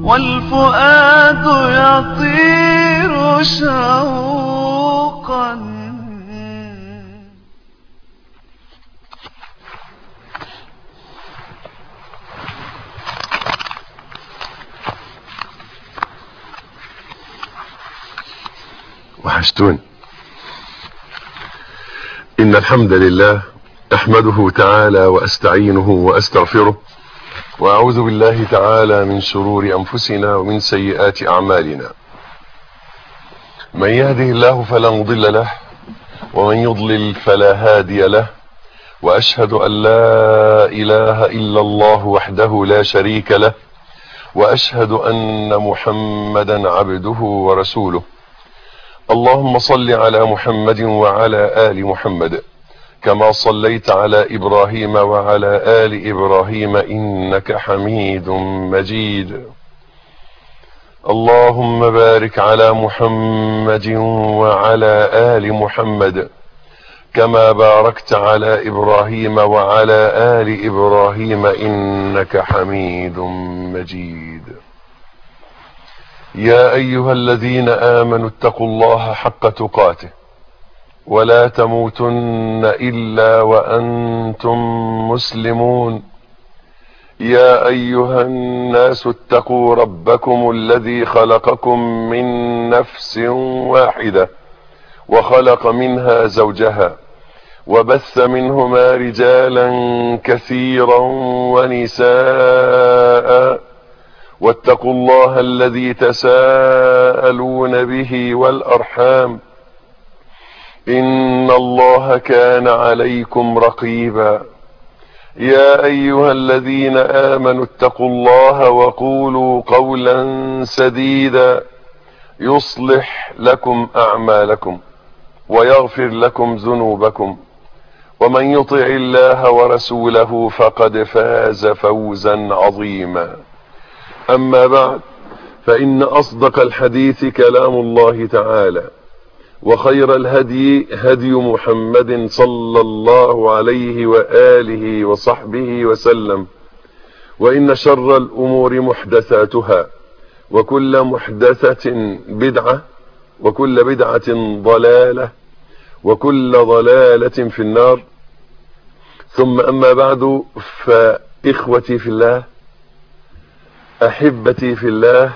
والفؤاد يطير شوقا وحشتون إن الحمد لله أحمده تعالى وأستعينه وأستغفره وأعوذ بالله تعالى من شرور أنفسنا ومن سيئات أعمالنا من يهده الله فلا مضل له ومن يضلل فلا هادي له وأشهد أن لا إله إلا الله وحده لا شريك له وأشهد أن محمدا عبده ورسوله اللهم صل على محمد وعلى آل محمد كما صليت على إبراهيم وعلى آل إبراهيم إنك حميد مجيد اللهم بارك على محمد وعلى آل محمد كما باركت على إبراهيم وعلى آل إبراهيم إنك حميد مجيد يا أيها الذين آمنوا اتقوا الله حق تقاته ولا تموتن إلا وأنتم مسلمون يا أيها الناس اتقوا ربكم الذي خلقكم من نفس واحدة وخلق منها زوجها وبث منهما رجالا كثيرا ونساء واتقوا الله الذي تساءلون به والأرحام إن الله كان عليكم رقيبا يا أيها الذين آمنوا اتقوا الله وقولوا قولا سديدا يصلح لكم أعمالكم ويغفر لكم ذنوبكم ومن يطع الله ورسوله فقد فاز فوزا عظيما أما بعد فإن أصدق الحديث كلام الله تعالى وخير الهدي هدي محمد صلى الله عليه وآله وصحبه وسلم وإن شر الأمور محدثاتها وكل محدثة بدعة وكل بدعة ضلالة وكل ضلالة في النار ثم أما بعد فإخوتي في الله أحبتي في الله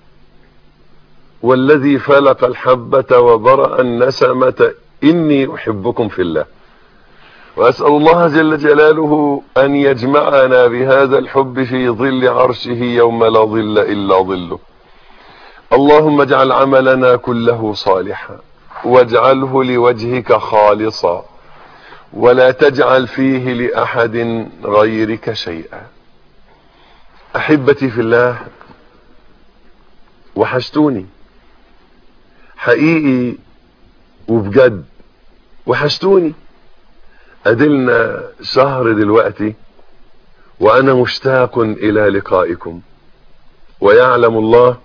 والذي فلق الحبة وبرأ النسمة إني أحبكم في الله وأسأل الله جل جلاله أن يجمعنا بهذا الحب في ظل عرشه يوم لا ظل إلا ظله اللهم اجعل عملنا كله صالحا واجعله لوجهك خالصا ولا تجعل فيه لأحد غيرك شيئا أحبتي في الله وحشتوني حقيقي وبجد وحشتوني أدلنا شهر دلوقتي وأنا مشتاق إلى لقائكم ويعلم الله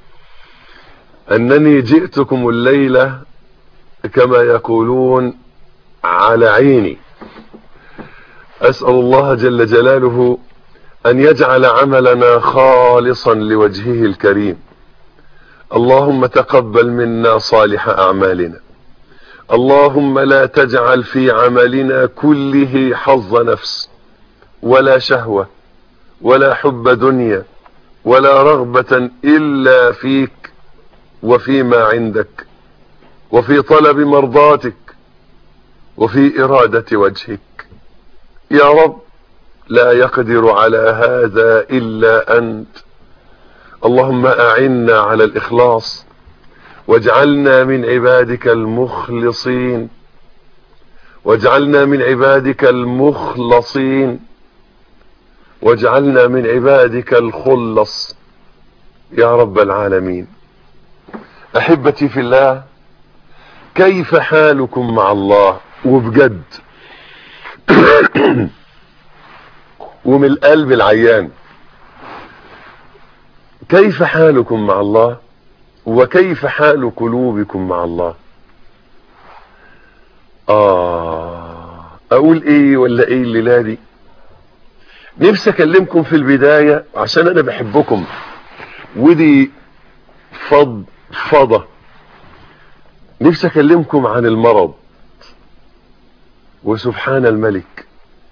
أنني جئتكم الليلة كما يقولون على عيني أسأل الله جل جلاله أن يجعل عملنا خالصا لوجهه الكريم اللهم تقبل منا صالح أعمالنا اللهم لا تجعل في عملنا كله حظ نفس ولا شهوة ولا حب دنيا ولا رغبة إلا فيك وفيما عندك وفي طلب مرضاتك وفي إرادة وجهك يا رب لا يقدر على هذا إلا أنت اللهم أعنا على الإخلاص واجعلنا من عبادك المخلصين واجعلنا من عبادك المخلصين واجعلنا من عبادك الخلص يا رب العالمين أحبتي في الله كيف حالكم مع الله وبجد ومن القلب العيان كيف حالكم مع الله وكيف حال قلوبكم مع الله آه أقول إيه ولا إيه الليلة دي نفسي أكلمكم في البداية عشان أنا بحبكم ودي فض فضة نفسي اكلمكم عن المرض وسبحان الملك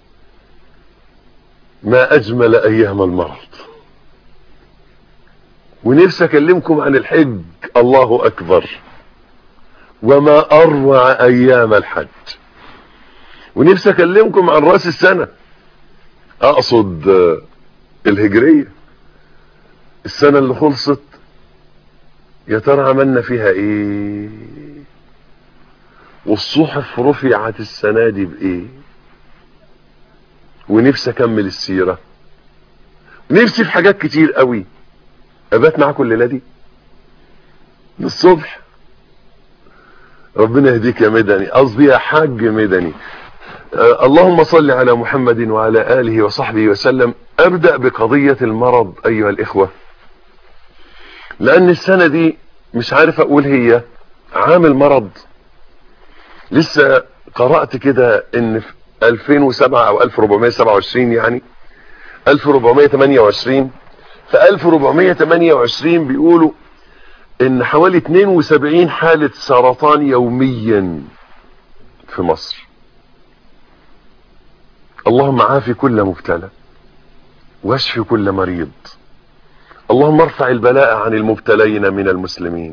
ما اجمل ايام المرض ونفسي اكلمكم عن الحج الله اكبر وما اروع ايام الحج ونفسي اكلمكم عن راس السنة اقصد الهجرية السنة اللي خلصت يا ترى عملنا فيها ايه والصحف رفعت السنة دي بايه ونفسي اكمل السيرة نفسي في حاجات كتير قوي ابات معاكم الليلة دي للصبح ربنا يهديك يا مدني قصدي يا حاج مدني آه اللهم صل على محمد وعلى آله وصحبه وسلم أبدأ بقضية المرض أيها الإخوة لأن السنة دي مش عارف أقول هي عام المرض لسه قرأت كده إن في 2007 أو 1427 يعني 1428 في 1428 بيقولوا إن حوالي 72 حالة سرطان يوميا في مصر اللهم عافي كل مبتلى واشف كل مريض اللهم ارفع البلاء عن المبتلين من المسلمين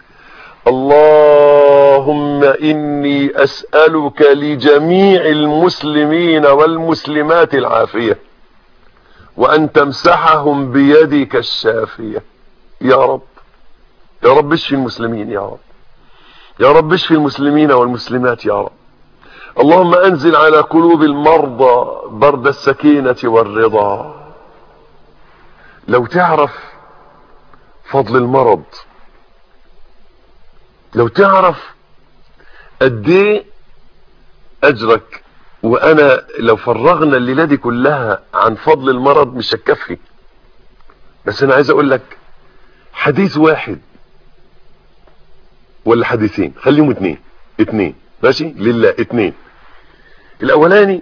اللهم اني اسألك لجميع المسلمين والمسلمات العافية وان تمسحهم بيدك الشافية يا رب يا رب اشفي المسلمين يا رب يا رب اشفي المسلمين والمسلمات يا رب اللهم انزل على قلوب المرضى برد السكينة والرضا لو تعرف فضل المرض لو تعرف قد ايه اجرك وانا لو فرغنا الليله دي كلها عن فضل المرض مش هتكفي بس انا عايز اقول لك حديث واحد ولا حديثين خليهم اتنين اتنين ماشي لله اتنين الاولاني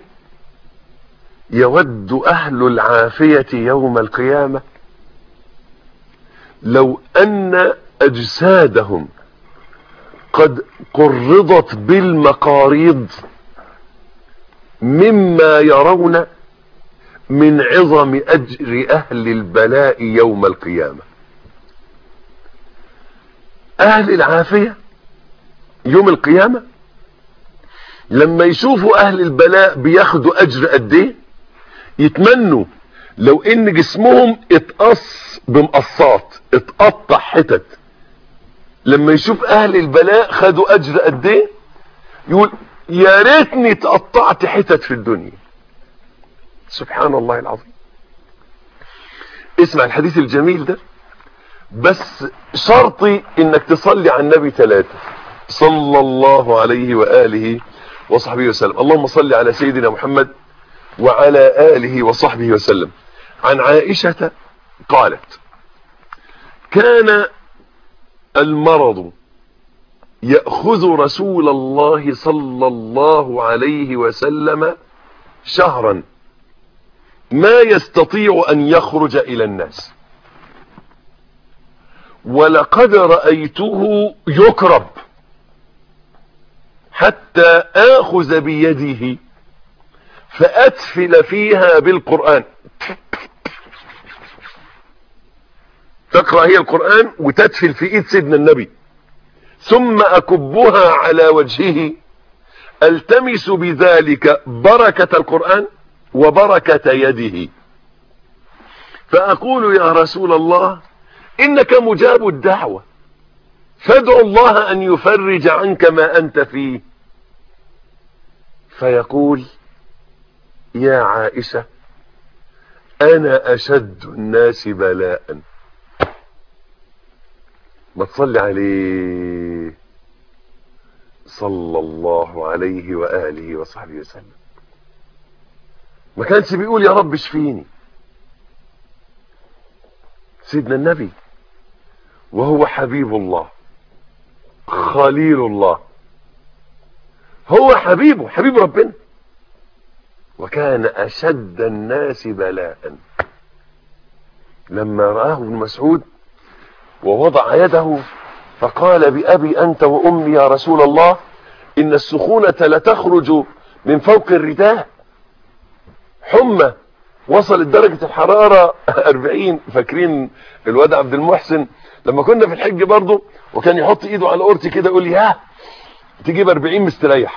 يود اهل العافية يوم القيامة لو ان اجسادهم قد قرضت بالمقاريض مما يرون من عظم اجر اهل البلاء يوم القيامة اهل العافية يوم القيامة لما يشوفوا اهل البلاء بياخدوا اجر قد ايه يتمنوا لو ان جسمهم اتقص بمقصات اتقطع حتت لما يشوف اهل البلاء خدوا اجر قد ايه يقول يا ريتني اتقطعت حتت في الدنيا سبحان الله العظيم اسمع الحديث الجميل ده بس شرطي انك تصلي على النبي ثلاثة صلى الله عليه وآله وصحبه وسلم اللهم صل على سيدنا محمد وعلى آله وصحبه وسلم عن عائشة قالت كان المرض يأخذ رسول الله صلى الله عليه وسلم شهرا ما يستطيع أن يخرج إلى الناس ولقد رأيته يكرب حتى آخذ بيده فأتفل فيها بالقرآن تقرأ هي القرآن وتتفل في ايد سيدنا النبي ثم أكبها على وجهه التمس بذلك بركة القرآن وبركة يده فأقول يا رسول الله إنك مجاب الدعوة فادع الله أن يفرج عنك ما أنت فيه فيقول يا عائشة أنا أشد الناس بلاء ما تصلي عليه صلى الله عليه وآله وصحبه وسلم ما كانش بيقول يا رب اشفيني سيدنا النبي وهو حبيب الله خليل الله هو حبيبه حبيب ربنا وكان أشد الناس بلاء لما رآه ابن مسعود ووضع يده فقال بأبي أنت وأمي يا رسول الله إن السخونة لتخرج من فوق الرداء حمى وصلت درجة الحرارة 40 فاكرين الواد عبد المحسن لما كنا في الحج برضه وكان يحط ايده على اورتي كده يقول لي ها تجيب 40 مستريح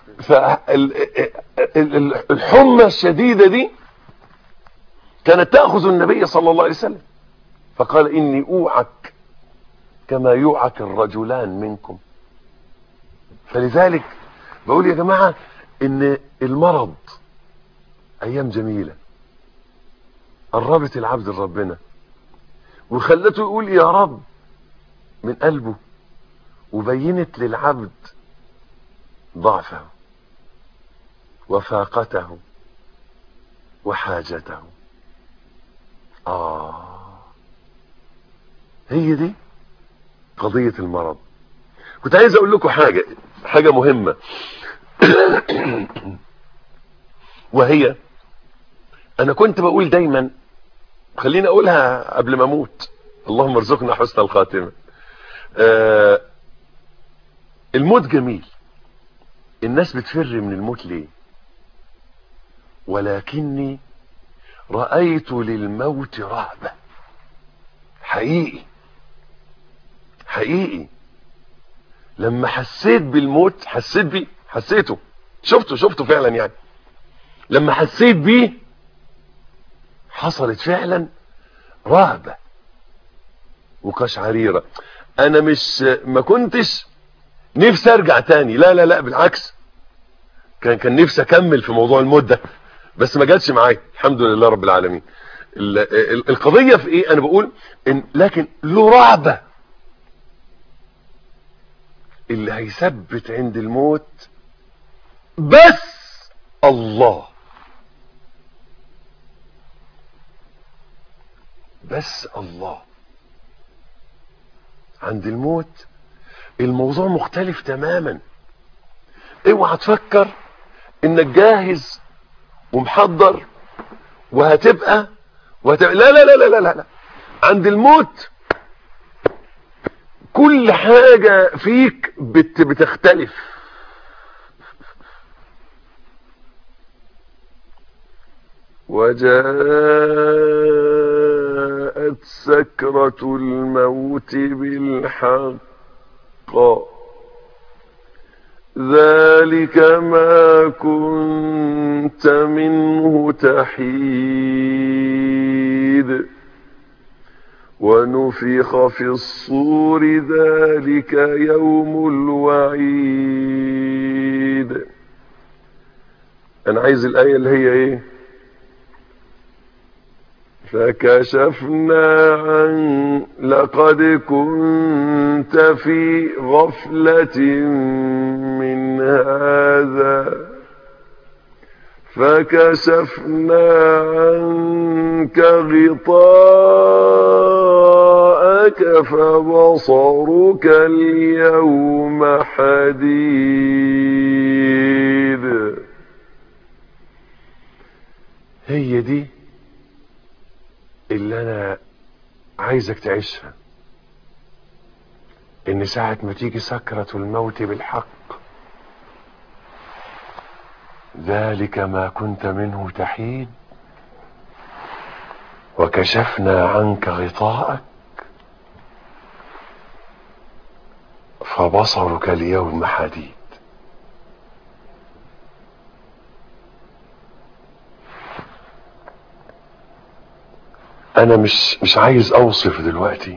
فالحمى الشديدة دي كانت تأخذ النبي صلى الله عليه وسلم فقال إني أوعك كما يوعك الرجلان منكم فلذلك بقول يا جماعة إن المرض أيام جميلة قربت العبد لربنا وخلته يقول يا رب من قلبه وبينت للعبد ضعفه وفاقته وحاجته آه هي دي قضية المرض كنت عايز اقول لكم حاجة حاجة مهمة وهي انا كنت بقول دايما خليني اقولها قبل ما اموت اللهم ارزقنا حسن الخاتمة آه الموت جميل الناس بتفر من الموت ليه ولكني رأيت للموت رهبة حقيقي حقيقي لما حسيت بالموت حسيت بيه حسيته شفته شفته فعلا يعني لما حسيت بيه حصلت فعلا رهبة وقشعريرة انا مش ما كنتش نفسي ارجع تاني لا لا لا بالعكس كان كان نفسي اكمل في موضوع الموت ده بس ما جاتش معايا الحمد لله رب العالمين ال ال القضية في ايه انا بقول إن لكن له رعبة اللي هيثبت عند الموت بس الله بس الله عند الموت الموضوع مختلف تماما اوعى تفكر انك جاهز ومحضر وهتبقى وهتبقى لا لا لا لا لا لا, لا. عند الموت كل حاجة فيك بت بتختلف وجاءت سكرة الموت بالحق ذلك ما كنت منه تحيد ونفخ في الصور ذلك يوم الوعيد انا عايز الايه اللي هي ايه فكشفنا عن لقد كنت في غفلة من هذا فكشفنا عنك غطاءك فبصرك اليوم حديد هي دي اللي انا عايزك تعيشها ان ساعة ما تيجي سكرة الموت بالحق ذلك ما كنت منه تحيد وكشفنا عنك غطاءك فبصرك اليوم حديد انا مش مش عايز اوصف دلوقتي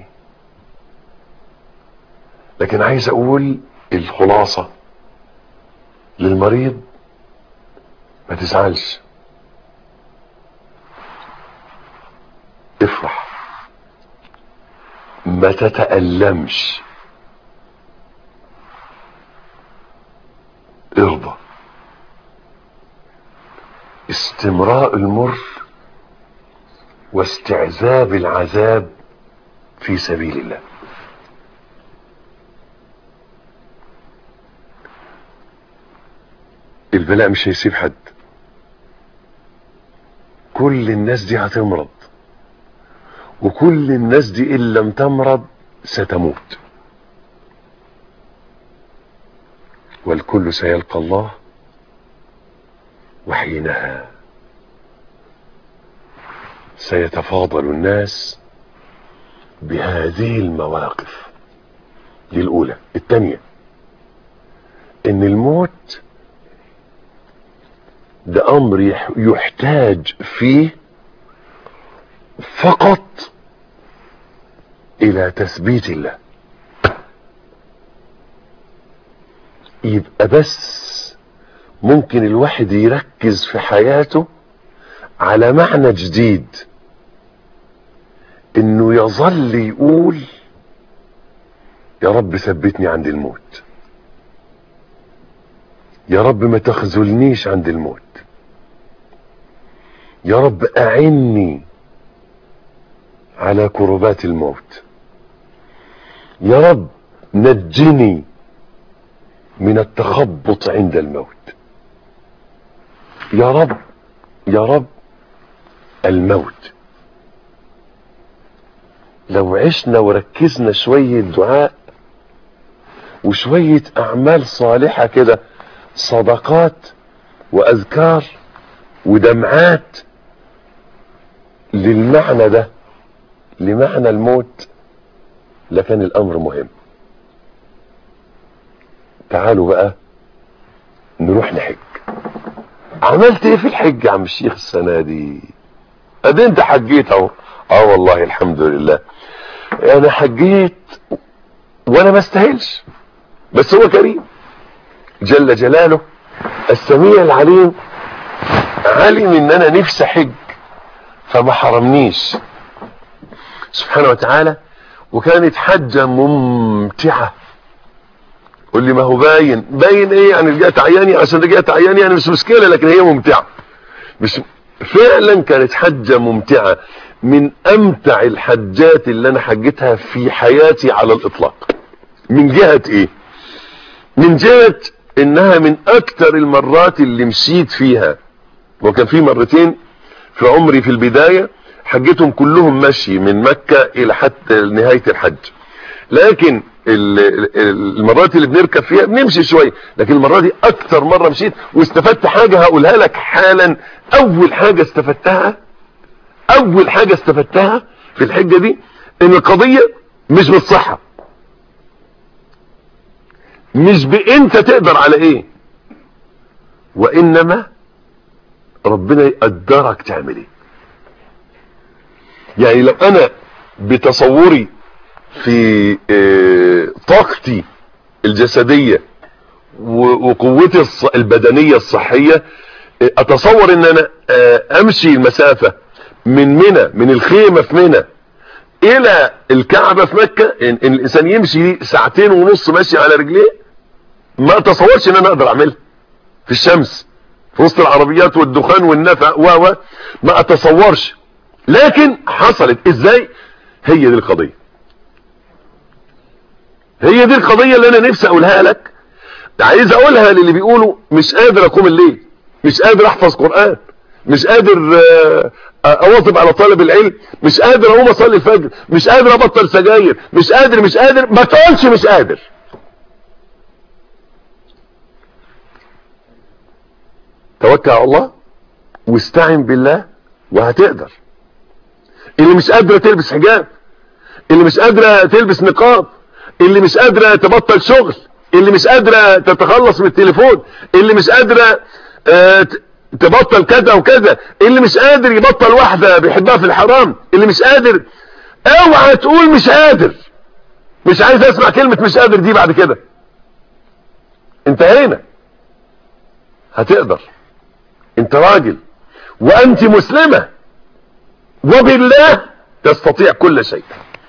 لكن عايز اقول الخلاصة للمريض ما تزعلش افرح ما تتألمش ارضى استمراء المر واستعذاب العذاب في سبيل الله البلاء مش هيسيب حد كل الناس دي هتمرض وكل الناس دي ان لم تمرض ستموت والكل سيلقى الله وحينها سيتفاضل الناس بهذه المواقف دي الاولى الثانيه ان الموت ده امر يح- يحتاج فيه فقط الى تثبيت الله يبقى بس ممكن الواحد يركز في حياته على معنى جديد انه يظل يقول يا رب ثبتني عند الموت يا رب ما تخذلنيش عند الموت يا رب اعني على كربات الموت يا رب نجني من التخبط عند الموت يا رب يا رب الموت لو عشنا وركزنا شوية دعاء وشوية أعمال صالحة كده صدقات وأذكار ودمعات للمعنى ده لمعنى الموت لكان الأمر مهم تعالوا بقى نروح نحج عملت ايه في الحج يا عم الشيخ السنة دي ادي انت حجيت اهو اه والله الحمد لله انا حجيت وانا ما استاهلش بس هو كريم جل جلاله السميع العليم علم ان انا نفسي حج فما حرمنيش سبحانه وتعالى وكانت حجة ممتعة قول لي ما هو باين باين ايه يعني رجعت عياني عشان رجعت عياني يعني مش مشكلة لكن هي ممتعة مش فعلا كانت حجة ممتعة من امتع الحجات اللي انا حجتها في حياتي على الاطلاق من جهة ايه من جهة انها من اكتر المرات اللي مشيت فيها وكان في مرتين في عمري في البداية حجتهم كلهم مشي من مكة الى حتى نهاية الحج لكن ال- ال- المرات اللي بنركب فيها بنمشي شوية لكن المرة دي اكتر مرة مشيت واستفدت حاجة هقولها لك حالا اول حاجة استفدتها اول حاجة استفدتها في الحجة دي ان القضية مش بالصحة مش بانت تقدر على ايه وانما ربنا يقدرك تعمل ايه يعني لو انا بتصوري في آه، طاقتي الجسدية و- وقوتي الص- البدنية الصحية آه، اتصور ان انا آه، امشي المسافة من منى من الخيمة في منى الى الكعبة في مكة ان, إن الانسان يمشي ساعتين ونص ماشي على رجليه ما اتصورش ان انا اقدر اعملها في الشمس في وسط العربيات والدخان والنفع و و ما اتصورش لكن حصلت ازاي هي دي القضية هي دي القضية اللي انا نفسي اقولها لك عايز اقولها للي بيقولوا مش قادر اقوم الليل مش قادر احفظ قرآن مش قادر آه، اواظب على طالب العلم مش قادر اقوم اصلي الفجر مش قادر ابطل سجاير مش قادر مش قادر ما تقولش مش قادر توكل على الله واستعن بالله وهتقدر اللي مش قادرة تلبس حجاب اللي مش قادرة تلبس نقاب اللي مش قادرة تبطل شغل اللي مش قادرة تتخلص من التليفون اللي مش قادرة آه، ت- تبطل كذا وكذا اللي مش قادر يبطل واحدة بيحبها في الحرام اللي مش قادر اوعى تقول مش قادر مش عايز اسمع كلمة مش قادر دي بعد كده انتهينا هتقدر انت راجل وانت مسلمة وبالله تستطيع كل شيء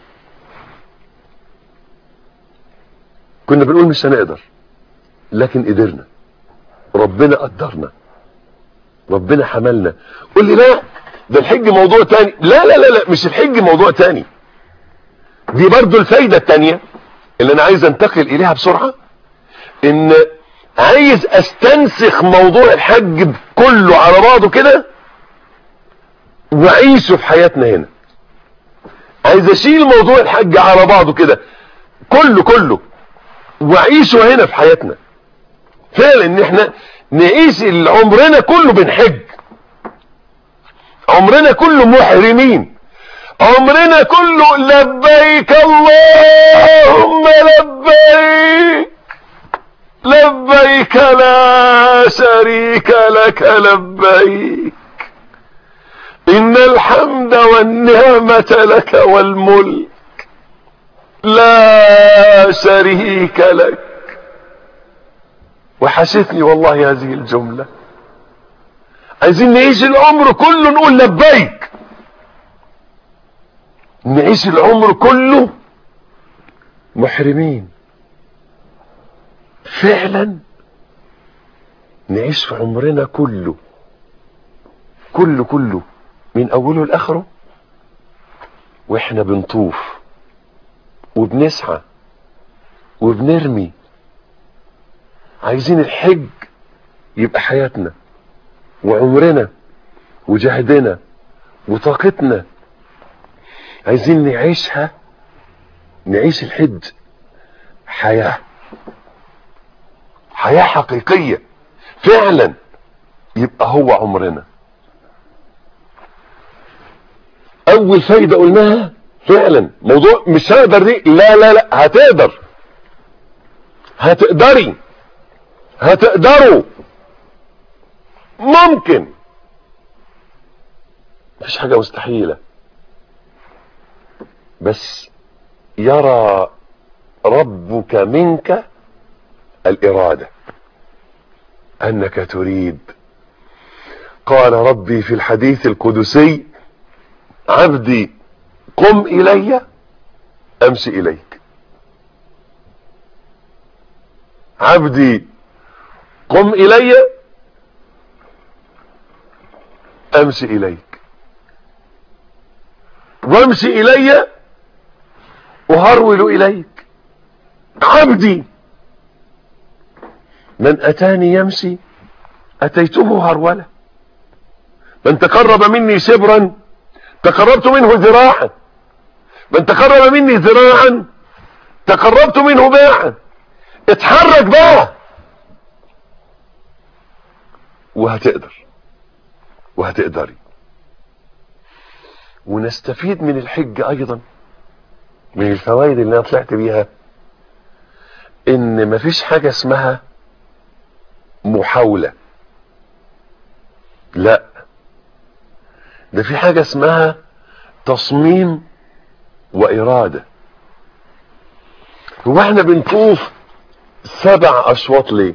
كنا بنقول مش هنقدر لكن قدرنا ربنا قدرنا ربنا حملنا قول لي لا ده الحج موضوع تاني لا لا لا لا مش الحج موضوع تاني دي برضو الفايدة التانية اللي انا عايز انتقل اليها بسرعة ان عايز استنسخ موضوع الحج كله على بعضه كده وعيشه في حياتنا هنا عايز عايز اشيل موضوع الحج على بعضه كده كله كله واعيشه هنا في حياتنا فعلا ان احنا نعيش عمرنا كله بنحج عمرنا كله محرمين عمرنا كله لبيك اللهم لبيك لبيك لا شريك لك لبيك ان الحمد والنعمة لك والملك لا شريك لك وحشتني والله هذه الجملة عايزين نعيش العمر كله نقول لبيك نعيش العمر كله محرمين فعلا نعيش في عمرنا كله كله كله من اوله لاخره واحنا بنطوف وبنسعى وبنرمي عايزين الحج يبقى حياتنا وعمرنا وجهدنا وطاقتنا عايزين نعيشها نعيش الحج حياة حياة حقيقية فعلا يبقى هو عمرنا اول فايدة قلناها فعلا موضوع مش هقدر دي لا لا لا هتقدر هتقدري هتقدروا ممكن مفيش حاجة مستحيلة بس يرى ربك منك الإرادة أنك تريد قال ربي في الحديث القدسي عبدي قم إلي أمشي إليك عبدي قم إلي أمشي إليك وامشي إلي أهرول إليك عبدي من أتاني يمشي أتيته هرولة من تقرب مني شبرا تقربت منه ذراعا من تقرب مني ذراعا تقربت منه باعا اتحرك بقى وهتقدر وهتقدري ونستفيد من الحج ايضا من الفوائد اللي انا طلعت بيها ان مفيش حاجة اسمها محاولة لا ده في حاجة اسمها تصميم وإرادة هو احنا بنطوف سبع أشواط ليه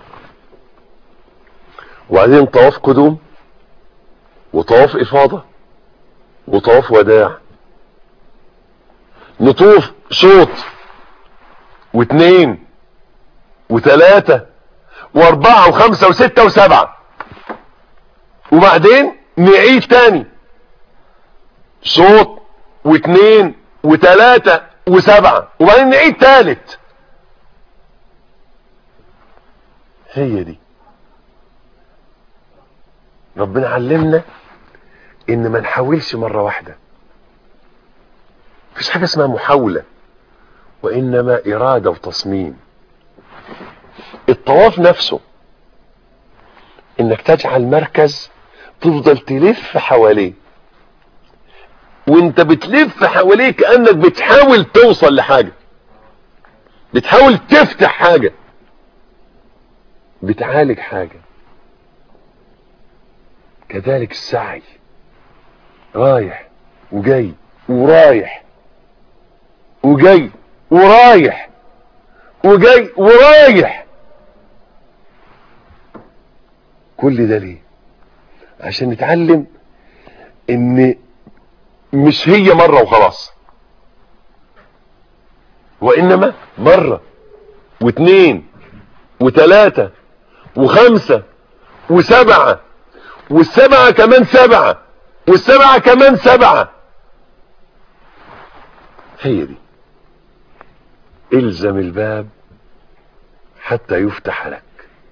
وبعدين طواف قدوم وطواف إفاضة وطواف وداع نطوف شوط واثنين وثلاثة واربعة وخمسة وستة وسبعة وبعدين نعيد تاني شوط واثنين وثلاثة وسبعة وبعدين نعيد تالت هي دي ربنا علمنا ان ما نحاولش مرة واحدة مفيش حاجة اسمها محاولة وانما ارادة وتصميم الطواف نفسه انك تجعل مركز تفضل تلف حواليه وانت بتلف حواليه كأنك بتحاول توصل لحاجة بتحاول تفتح حاجة بتعالج حاجة كذلك السعي رايح وجاي ورايح وجاي ورايح وجاي ورايح كل ده ليه عشان نتعلم ان مش هي مرة وخلاص وانما مرة واثنين وثلاثة وخمسة وسبعة والسبعة كمان سبعة والسبعة كمان سبعة هي دي الزم الباب حتى يفتح لك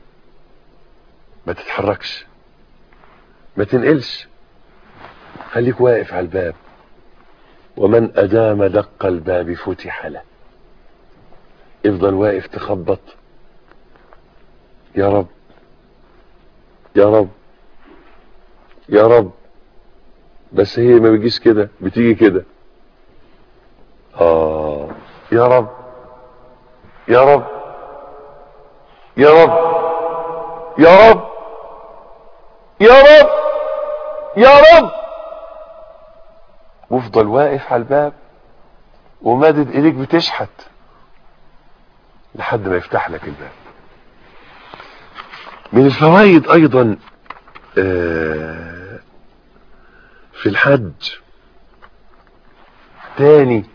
ما تتحركش ما تنقلش خليك واقف على الباب ومن أدام دق الباب فتح له افضل واقف تخبط يا رب يا رب يا رب بس هي ما بيجيش كده بتيجي كده اه يا رب يا رب يا رب يا رب يا رب يا رب وافضل واقف على الباب ومادد ايديك بتشحت لحد ما يفتح لك الباب من الفوائد ايضا آه في الحج تاني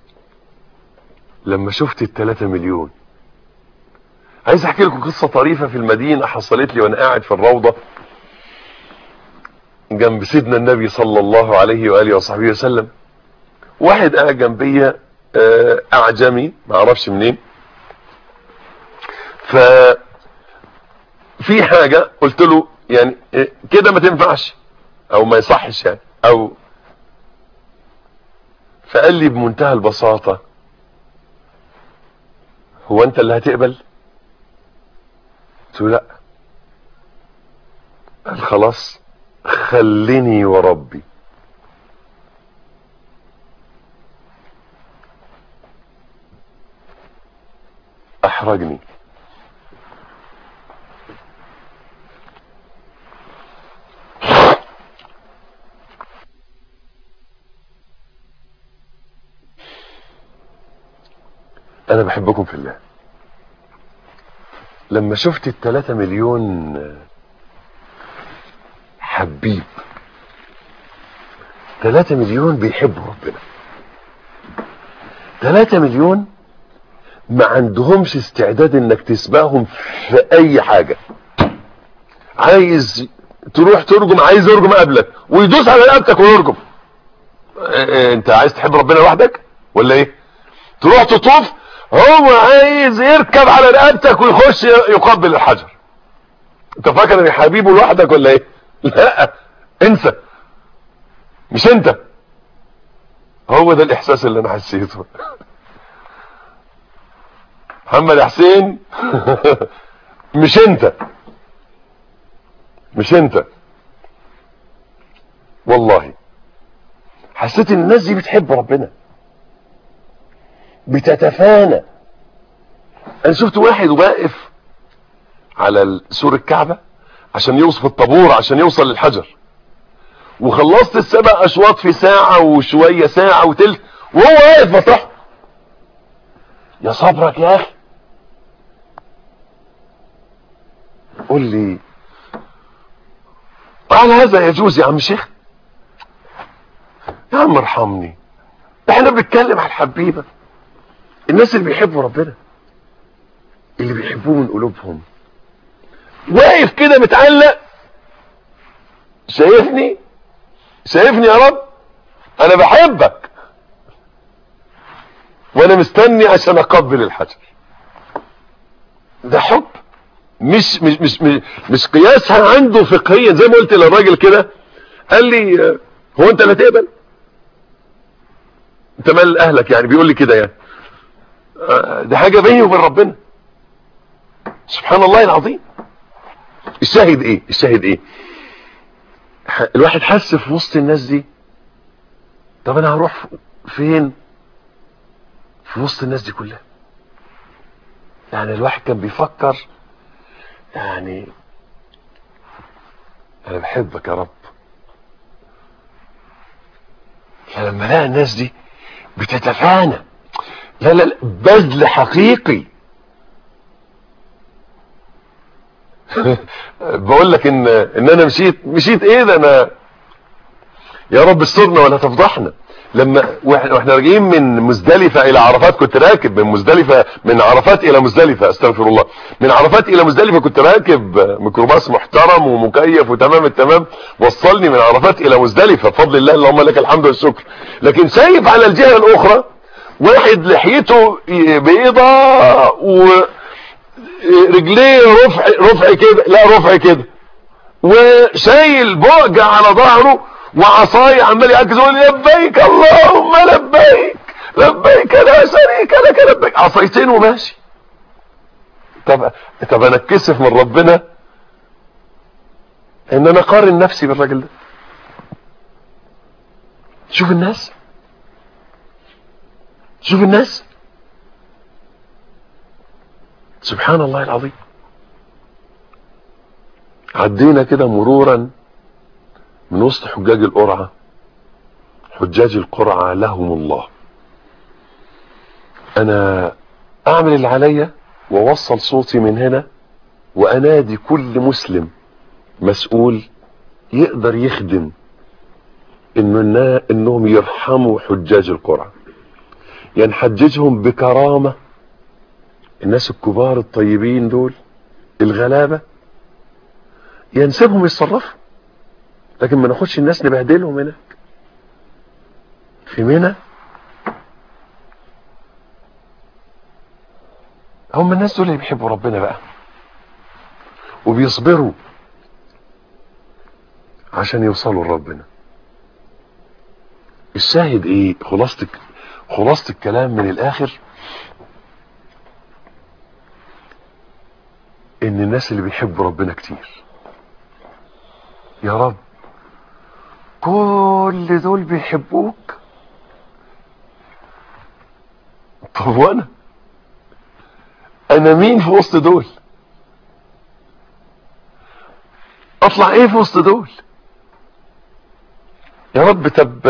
لما شفت التلاتة مليون عايز احكي لكم قصة طريفة في المدينة حصلت لي وانا قاعد في الروضة جنب سيدنا النبي صلى الله عليه وآله وصحبه وسلم واحد قاعد جنبي اعجمي ما اعرفش منين ف في حاجة قلت له يعني كده ما تنفعش او ما يصحش يعني او فقال لي بمنتهى البساطة هو انت اللي هتقبل قلت له لا قال خلاص خليني وربي احرجني انا بحبكم في الله لما شفت التلاتة مليون حبيب تلاتة مليون بيحبوا ربنا تلاتة مليون ما عندهمش استعداد انك تسبقهم في اي حاجة عايز تروح ترجم عايز يرجم قبلك ويدوس على رقبتك ويرجم انت عايز تحب ربنا لوحدك ولا ايه تروح تطوف هو عايز يركب على رقبتك ويخش يقبل الحجر انت فاكر ان حبيبه لوحدك ولا ايه لا انسى مش انت هو ده الاحساس اللي انا حسيته محمد حسين مش انت مش انت والله حسيت ان الناس دي بتحب ربنا بتتفانى انا شفت واحد واقف على سور الكعبة عشان يوصف الطابور عشان يوصل للحجر وخلصت السبع اشواط في ساعة وشوية ساعة وتلت وهو واقف مطرح يا صبرك يا اخي قول لي وعلى هذا يجوز يا عم شيخ يا عم ارحمني احنا بنتكلم على الحبيبه الناس اللي بيحبوا ربنا اللي بيحبوه من قلوبهم واقف كده متعلق شايفني شايفني يا رب انا بحبك وانا مستني عشان اقبل الحجر ده حب مش مش مش مش, مش قياسها عنده فقهيا زي ما قلت للراجل كده قال لي هو انت اللي هتقبل انت مال اهلك يعني بيقول لي كده يعني ده حاجة بيني وبين ربنا سبحان الله العظيم الشاهد ايه الشاهد ايه الواحد حس في وسط الناس دي طب انا هروح فين في وسط الناس دي كلها يعني الواحد كان بيفكر يعني انا بحبك يا رب فلما لقى الناس دي بتتفانى لا لا لا بذل حقيقي بقول لك ان ان انا مشيت مشيت ايه ده انا يا رب استرنا ولا تفضحنا لما واحنا راجعين من مزدلفة الى عرفات كنت راكب من مزدلفة من عرفات الى مزدلفة استغفر الله من عرفات الى مزدلفة كنت راكب ميكروباص محترم ومكيف وتمام التمام وصلني من عرفات الى مزدلفة بفضل الله اللهم لك الحمد والشكر لكن شايف على الجهة الاخرى واحد لحيته بيضة ورجليه رفع رفع كده لا رفع كده وشايل بعجة على ظهره وعصاي عمال يعكس يقول لبيك اللهم لبيك لبيك لا شريك لك لبيك عصايتين وماشي طب طب انا اتكسف من ربنا ان انا اقارن نفسي بالراجل ده شوف الناس شوف الناس سبحان الله العظيم عدينا كده مرورا من وسط حجاج القرعة حجاج القرعة لهم الله انا اعمل اللي عليا واوصل صوتي من هنا وانادي كل مسلم مسؤول يقدر يخدم انه انهم يرحموا حجاج القرعة يعني نحججهم بكرامة الناس الكبار الطيبين دول الغلابة ينسبهم يتصرفوا لكن ما ناخدش الناس نبهدلهم هناك في منى هم الناس دول اللي بيحبوا ربنا بقى وبيصبروا عشان يوصلوا لربنا الشاهد ايه خلاصة خلاصة الكلام من الاخر ان الناس اللي بيحبوا ربنا كتير يا رب كل دول بيحبوك طب وانا انا مين في وسط دول اطلع ايه في وسط دول يا رب طب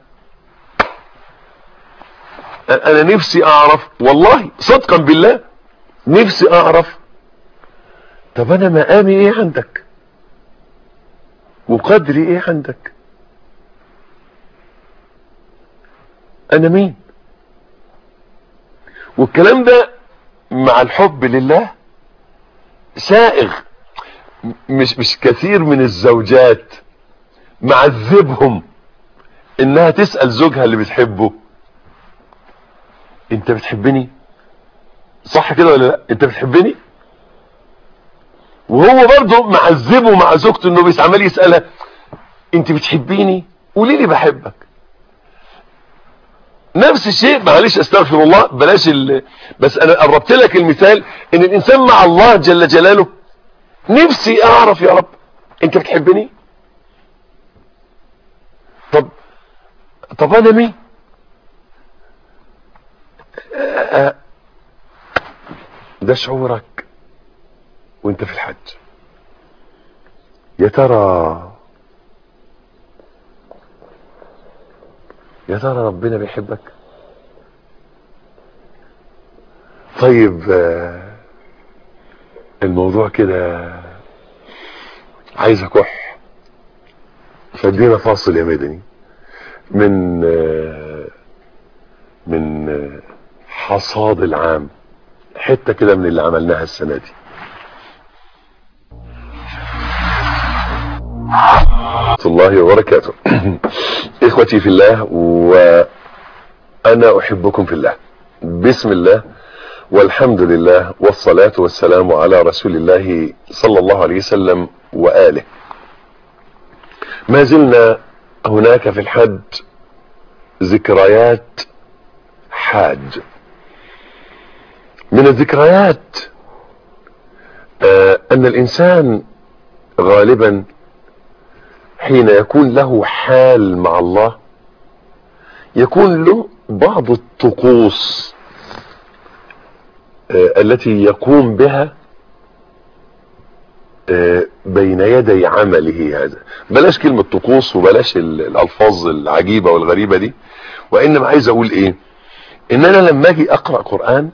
انا نفسي اعرف والله صدقا بالله نفسي اعرف طب انا مقامي ايه عندك وقدري ايه عندك انا مين والكلام ده مع الحب لله سائغ مش مش كثير من الزوجات معذبهم انها تسأل زوجها اللي بتحبه انت بتحبني صح كده ولا لا انت بتحبني وهو برضه معذبه مع زوجته انه بس عمال يسألها انت بتحبيني قولي لي بحبك نفس الشيء معلش استغفر الله بلاش ال... بس انا قربت لك المثال ان الانسان مع الله جل جلاله نفسي اعرف يا رب انت بتحبني طب طب انا مين ده شعورك وانت في الحج يا ترى يا ترى ربنا بيحبك طيب الموضوع كده عايز اكح فادينا فاصل يا مدني من من حصاد العام حته كده من اللي عملناها السنه دي ورحمة الله وبركاته اخوتي في الله وانا احبكم في الله بسم الله والحمد لله والصلاة والسلام على رسول الله صلى الله عليه وسلم وآله ما زلنا هناك في الحج ذكريات حاج من الذكريات آه ان الانسان غالبا حين يكون له حال مع الله يكون له بعض الطقوس آه التي يقوم بها آه بين يدي عمله هذا بلاش كلمة طقوس وبلاش الالفاظ العجيبة والغريبة دي وانما عايز اقول ايه ان انا لما اجي اقرأ قرآن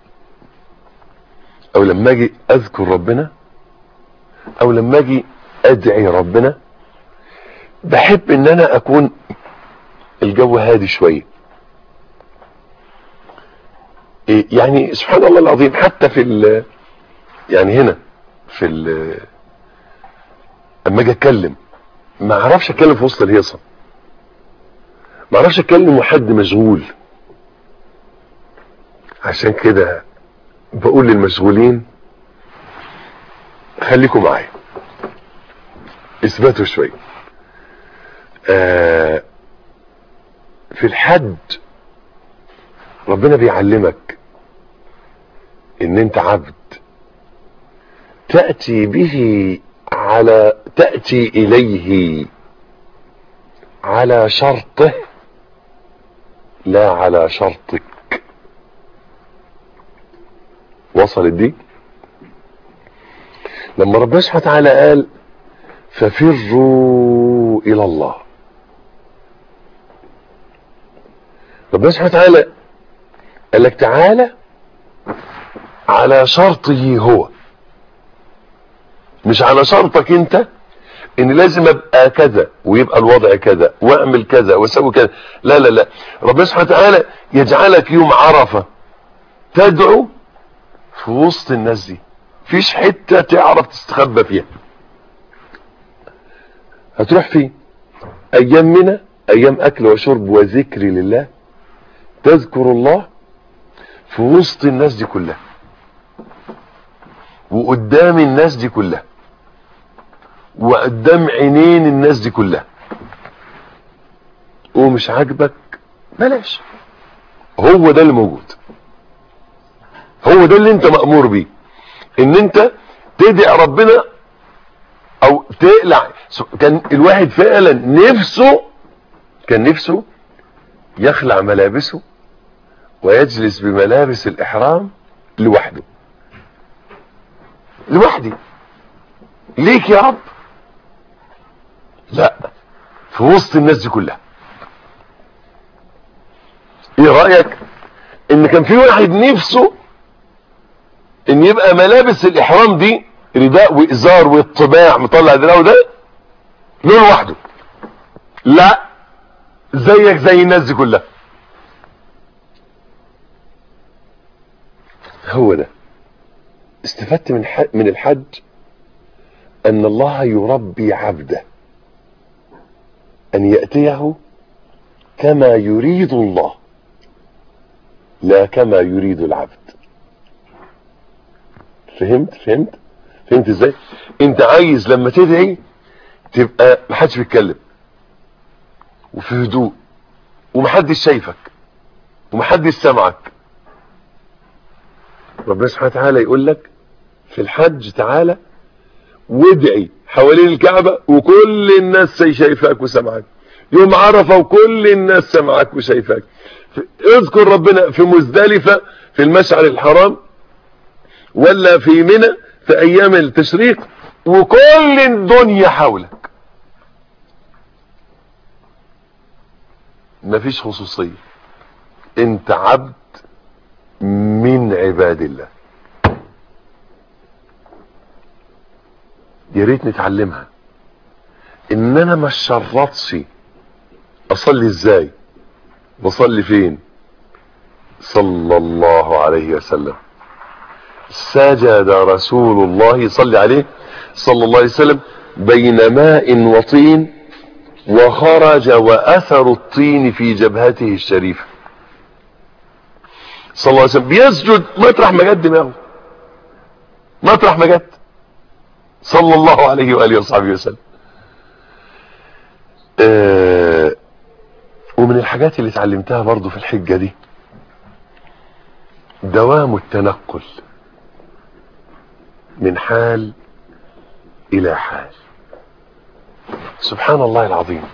او لما اجي اذكر ربنا او لما اجي ادعي ربنا بحب ان انا اكون الجو هادي شوية إيه يعني سبحان الله العظيم حتى في ال يعني هنا في ال اما اجي اتكلم ما اعرفش اتكلم في وسط الهيصة ما اعرفش اتكلم وحد مشغول عشان كده بقول للمشغولين خليكم معايا اثبتوا شويه آه في الحج ربنا بيعلمك ان انت عبد تأتي به على تأتي اليه على شرطه لا على شرطك وصلت دي لما ربنا سبحانه وتعالى قال ففروا الى الله ربنا سبحانه وتعالى قال لك تعالى على شرطه هو مش على شرطك انت ان لازم ابقى كذا ويبقى الوضع كذا واعمل كذا واسوي كذا لا لا لا ربنا سبحانه وتعالى يجعلك يوم عرفه تدعو في وسط الناس دي فيش حته تعرف تستخبى فيها هتروح فين ايام منى ايام اكل وشرب وذكر لله تذكر الله في وسط الناس دي كلها وقدام الناس دي كلها وقدام عينين الناس دي كلها ومش عاجبك بلاش هو ده اللي موجود هو ده اللي انت مأمور بيه ان انت تدعي ربنا او تقلع كان الواحد فعلا نفسه كان نفسه يخلع ملابسه ويجلس بملابس الاحرام لوحده لوحدي ليك يا رب لا في وسط الناس دي كلها ايه رأيك ان كان في واحد نفسه ان يبقى ملابس الاحرام دي رداء وازار والطباع مطلع دراعه ده له لوحده لا زيك زي الناس دي كلها هو ده استفدت من من الحج ان الله يربي عبده ان يأتيه كما يريد الله لا كما يريد العبد فهمت فهمت فهمت ازاي انت عايز لما تدعي تبقى محدش بيتكلم وفي هدوء ومحدش شايفك ومحدش سمعك ربنا سبحانه وتعالى يقول لك في الحج تعالى وادعي حوالين الكعبة وكل الناس شايفاك وسمعك يوم عرفة وكل الناس سمعك وشايفاك اذكر ربنا في مزدلفة في المشعر الحرام ولا في منى في ايام التشريق وكل الدنيا حولك مفيش خصوصية انت عبد من عباد الله يا ريت نتعلمها ان انا ما شرطش اصلي ازاي بصلي فين صلى الله عليه وسلم سجد رسول الله صلى عليه صلى الله عليه وسلم بين ماء وطين وخرج واثر الطين في جبهته الشريفه صلى الله عليه وسلم بيسجد مطرح ما جت دماغه مطرح ما جت صلى الله عليه واله وصحبه وسلم آه ومن الحاجات اللي اتعلمتها برضو في الحجة دي دوام التنقل من حال الى حال سبحان الله العظيم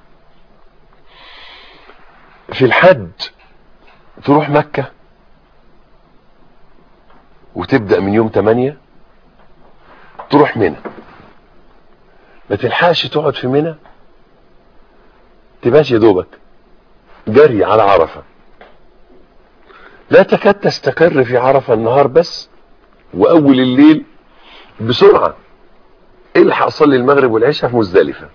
في الحج تروح مكة وتبدأ من يوم 8 تروح منى ما تلحقش تقعد في منى تبقاش يا دوبك جري على عرفة لا تكاد تستقر في عرفة النهار بس واول الليل بسرعة الحق صلي المغرب والعشاء في مزدلفة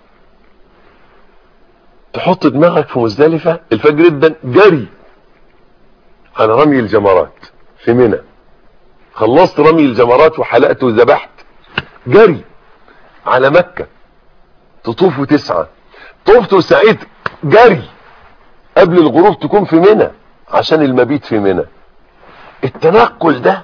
تحط دماغك في مزدلفة الفجر جدا جري على رمي الجمرات في منى خلصت رمي الجمرات وحلقت وذبحت جري على مكة تطوف وتسعى طفت وسعيت جري قبل الغروب تكون في منى عشان المبيت في منى التنقل ده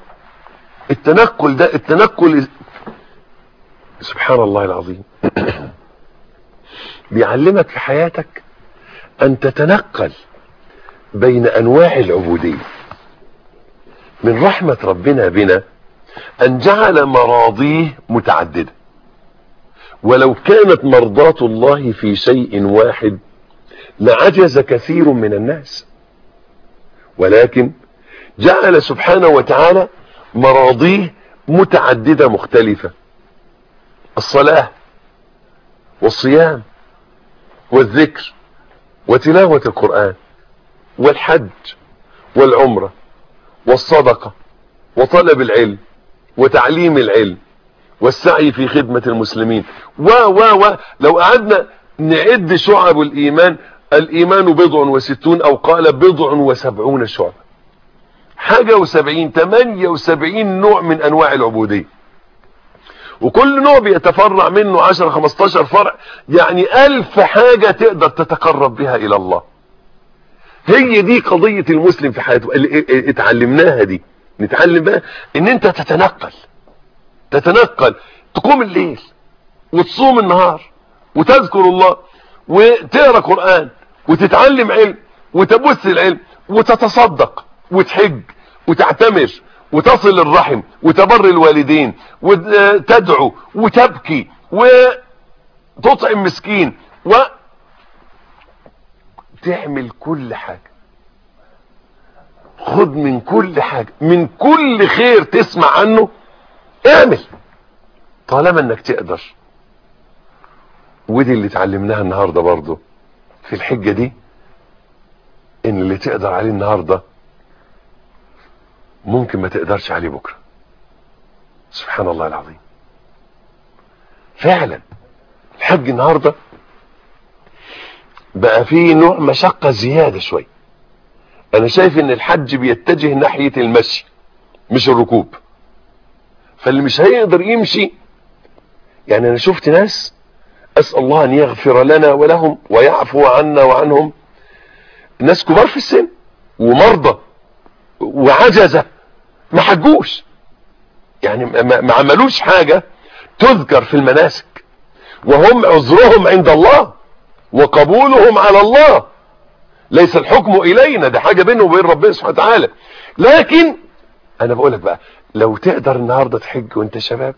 التنقل ده التنقل سبحان الله العظيم بيعلمك في حياتك ان تتنقل بين انواع العبودية من رحمة ربنا بنا ان جعل مراضيه متعددة ولو كانت مرضاة الله في شيء واحد لعجز كثير من الناس ولكن جعل سبحانه وتعالى مراضيه متعددة مختلفة الصلاة والصيام والذكر وتلاوة القرآن والحج والعمرة والصدقة وطلب العلم وتعليم العلم والسعي في خدمة المسلمين و و و لو قعدنا نعد شعب الإيمان الإيمان بضع وستون أو قال بضع وسبعون شعب حاجة وسبعين تمانية وسبعين نوع من أنواع العبودية وكل نوع بيتفرع منه عشر خمستاشر فرع يعني ألف حاجة تقدر تتقرب بها إلى الله هي دي قضية المسلم في حياته اللي اتعلمناها دي نتعلم بقى ان انت تتنقل تتنقل تقوم الليل وتصوم النهار وتذكر الله وتقرا قرآن وتتعلم علم وتبث العلم وتتصدق وتحج وتعتمر وتصل الرحم وتبر الوالدين وتدعو وتبكي وتطعم مسكين و تعمل كل حاجة خد من كل حاجة من كل خير تسمع عنه اعمل طالما انك تقدر ودي اللي اتعلمناها النهاردة برضو في الحجة دي ان اللي تقدر عليه النهاردة ممكن ما تقدرش عليه بكرة سبحان الله العظيم فعلا الحج النهاردة بقى فيه نوع مشقة زيادة شوي انا شايف ان الحج بيتجه ناحية المشي مش الركوب فاللي مش هيقدر يمشي يعني انا شفت ناس اسأل الله ان يغفر لنا ولهم ويعفو عنا وعنهم ناس كبار في السن ومرضى وعجزة ما حجوش يعني ما عملوش حاجة تذكر في المناسك وهم عذرهم عند الله وقبولهم على الله ليس الحكم الينا ده حاجة بينه وبين ربنا سبحانه وتعالى لكن انا بقولك بقى لو تقدر النهاردة تحج وانت شباب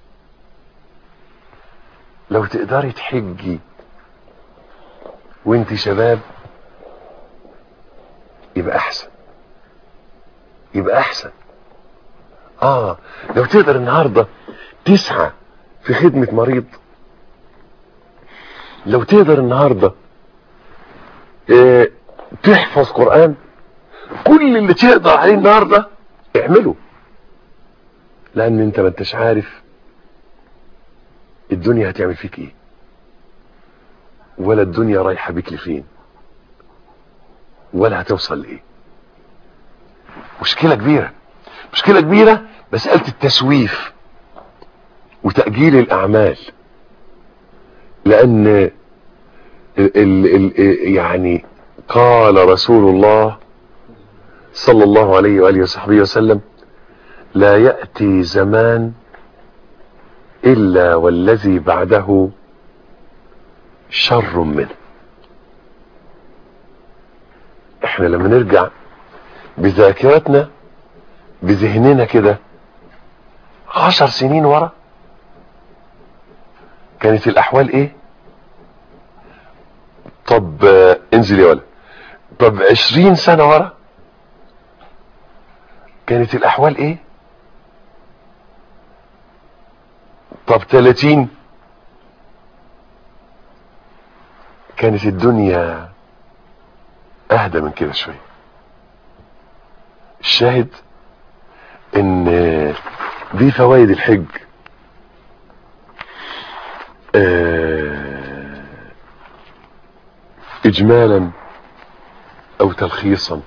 لو تقدري تحجي وانت شباب يبقى احسن يبقى احسن اه لو تقدر النهاردة تسعى في خدمة مريض لو تقدر النهاردة اه تحفظ قرآن كل اللي تقدر عليه النهاردة اعمله لان انت ما انتش عارف الدنيا هتعمل فيك ايه ولا الدنيا رايحة بيك لفين ولا هتوصل لايه مشكلة كبيرة مشكلة كبيرة مسألة التسويف وتأجيل الأعمال لأن ال ال ال يعني قال رسول الله صلى الله عليه وآله وصحبه وسلم لا يأتي زمان إلا والذي بعده شر منه احنا لما نرجع بذاكرتنا بذهننا كده عشر سنين ورا كانت الاحوال ايه طب آه، انزل يا ولد طب عشرين سنة ورا كانت الاحوال ايه طب تلاتين كانت الدنيا اهدى من كده شويه الشاهد ان دي فوائد الحج آه، اجمالا او تلخيصا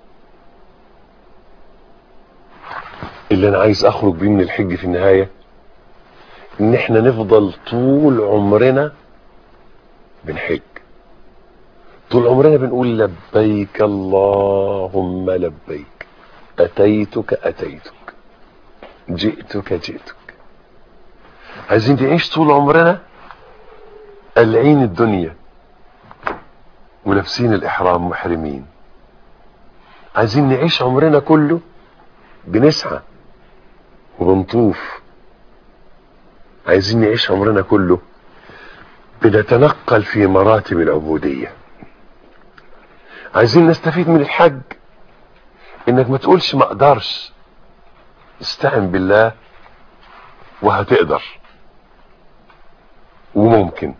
اللي انا عايز اخرج بيه من الحج في النهاية ان احنا نفضل طول عمرنا بنحج طول عمرنا بنقول لبيك اللهم لبيك اتيتك اتيتك جئتك جئتك عايزين نعيش طول عمرنا قلعين الدنيا ولابسين الاحرام محرمين عايزين نعيش عمرنا كله بنسعى وبنطوف عايزين نعيش عمرنا كله بنتنقل في مراتب العبودية عايزين نستفيد من الحج انك ما تقولش ما اقدرش استعن بالله وهتقدر وممكن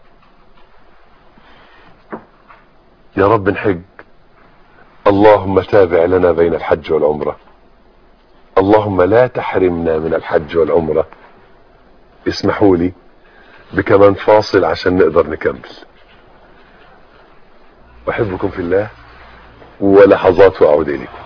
يا رب نحج اللهم تابع لنا بين الحج والعمرة اللهم لا تحرمنا من الحج والعمرة اسمحوا لي بكمان فاصل عشان نقدر نكمل احبكم في الله ولحظات واعود اليكم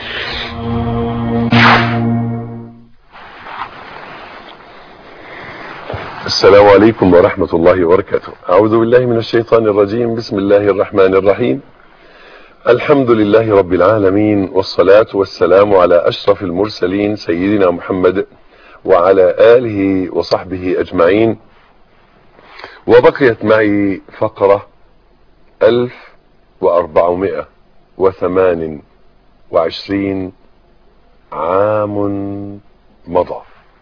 السلام عليكم ورحمة الله وبركاته أعوذ بالله من الشيطان الرجيم بسم الله الرحمن الرحيم الحمد لله رب العالمين والصلاة والسلام على أشرف المرسلين سيدنا محمد وعلى آله وصحبه أجمعين وبقيت معي فقرة ألف وأربعمائة وثمان وعشرين عام مضى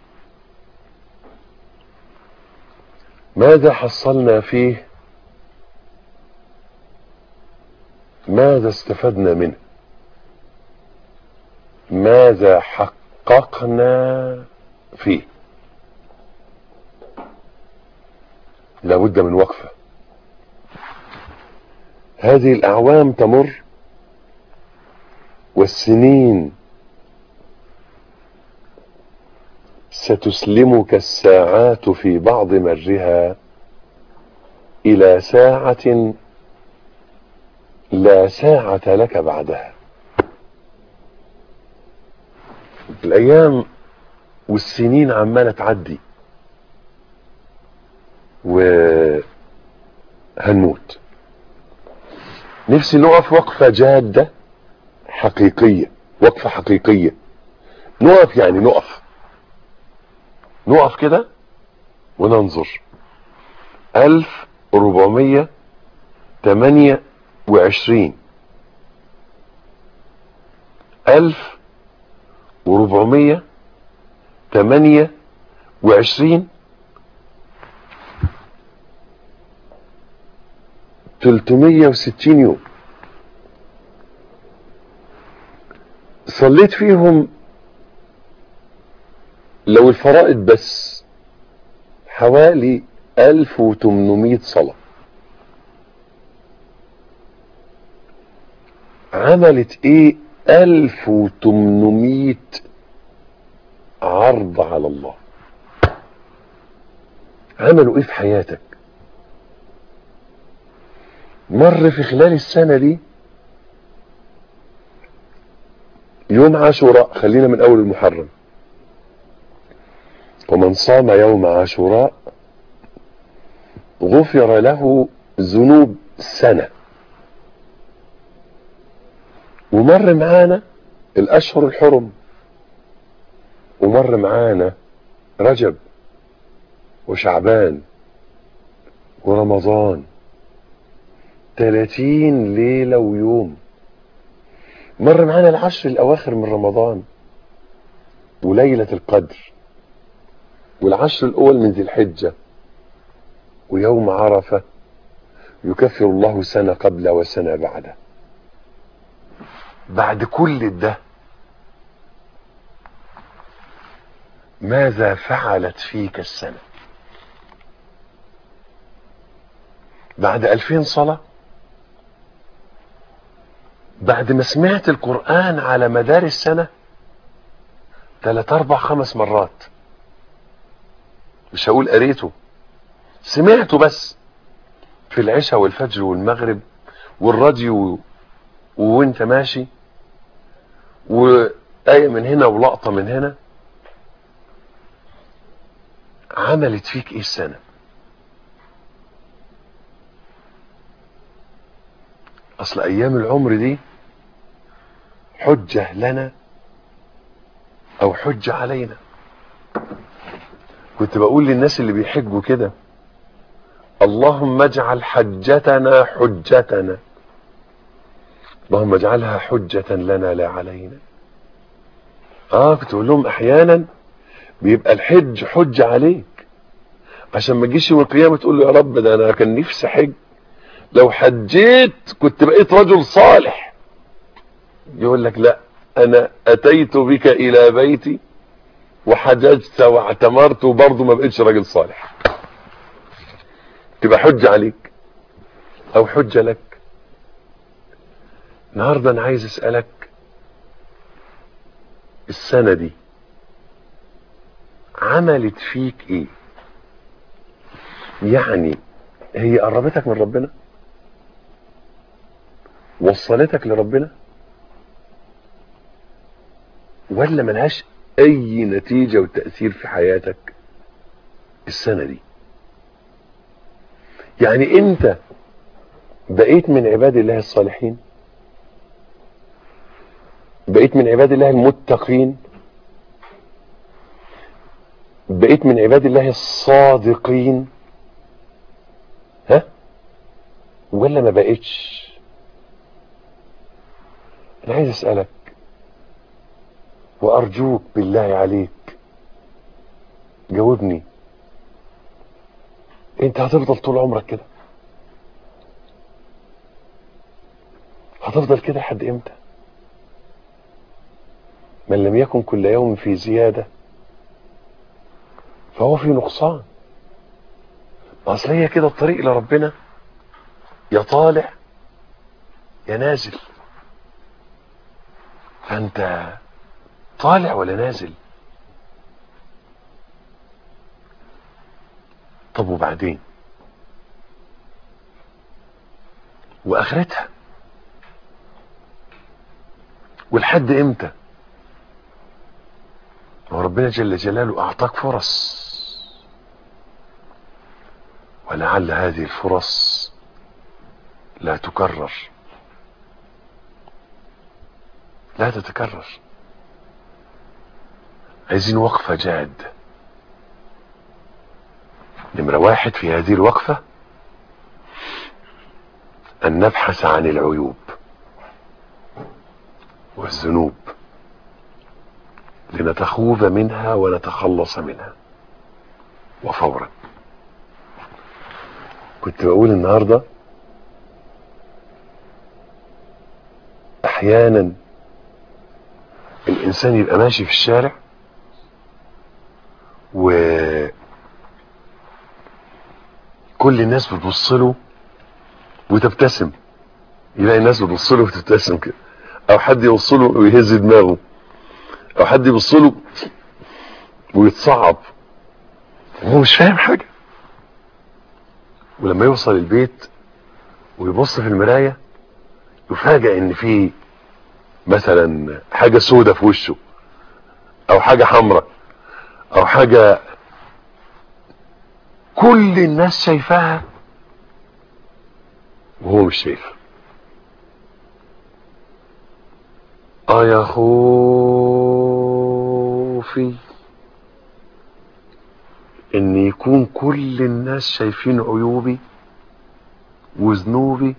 ماذا حصلنا فيه ماذا استفدنا منه ماذا حققنا فيه لابد من وقفة هذه الأعوام تمر والسنين ستسلمك الساعات في بعض مرها إلى ساعة لا ساعة لك بعدها الأيام والسنين عمالة تعدي وهنموت نفسي نقف وقفة جادة حقيقية وقفة حقيقية نقف يعني نقف نقف كده وننظر ألف ربعمية تمانية وعشرين ألف وربعمية تمانية وعشرين تلتمية وستين يوم صليت فيهم لو الفرائض بس حوالي ألف وتمنمية صلاة عملت ايه ألف وتمنمية عرض على الله عملوا ايه في حياتك مر في خلال السنة دي يوم عاشوراء خلينا من اول المحرم ومن صام يوم عاشوراء غفر له ذنوب سنة ومر معانا الاشهر الحرم ومر معانا رجب وشعبان ورمضان تلاتين ليلة ويوم مر معانا العشر الاواخر من رمضان وليلة القدر والعشر الاول من ذي الحجة ويوم عرفة يكفر الله سنة قبل وسنة بعده بعد كل ده ماذا فعلت فيك السنة بعد ألفين صلاة بعد ما سمعت القرآن على مدار السنة ثلاث أربع خمس مرات مش هقول قريته سمعته بس في العشاء والفجر والمغرب والراديو وانت ماشي وآية من هنا ولقطة من هنا عملت فيك ايه السنة اصل ايام العمر دي حجة لنا او حجة علينا كنت بقول للناس اللي بيحجوا كده اللهم اجعل حجتنا حجتنا اللهم اجعلها حجة لنا لا علينا اه بتقول لهم احيانا بيبقى الحج حجة عليك عشان ما تجيش يوم القيامة تقول له يا رب ده انا كان نفسي حج لو حجيت كنت بقيت رجل صالح يقول لك لا انا اتيت بك الى بيتي وحججت واعتمرت وبرضه ما بقتش راجل صالح تبقى حجة عليك او حجة لك النهارده انا عايز اسالك السنه دي عملت فيك ايه يعني هي قربتك من ربنا وصلتك لربنا ولا ملهاش اي نتيجة وتأثير في حياتك السنة دي يعني انت بقيت من عباد الله الصالحين بقيت من عباد الله المتقين بقيت من عباد الله الصادقين ها ولا ما بقيتش انا عايز اسالك وارجوك بالله عليك جاوبني انت هتفضل طول عمرك كده هتفضل كده لحد امتى من لم يكن كل يوم في زيادة فهو في نقصان اصل هي كده الطريق لربنا يا طالع يا نازل فانت طالع ولا نازل طب وبعدين واخرتها ولحد امتى وربنا جل جلاله اعطاك فرص ولعل هذه الفرص لا تكرر لا تتكرر عايزين وقفة جاد نمرة واحد في هذه الوقفة أن نبحث عن العيوب والذنوب لنتخوذ منها ونتخلص منها وفورا كنت بقول النهاردة احيانا الانسان يبقى ماشي في الشارع و كل الناس بتبص له وتبتسم يلاقي الناس بتبص له وتبتسم كده او حد يبص له ويهز دماغه او حد يبص له ويتصعب هو مش فاهم حاجه ولما يوصل البيت ويبص في المرايه يفاجئ ان في مثلا حاجه سودة في وشه او حاجه حمراء او حاجه كل الناس شايفاها وهو مش شايفها اه يا خوفي ان يكون كل الناس شايفين عيوبي وذنوبي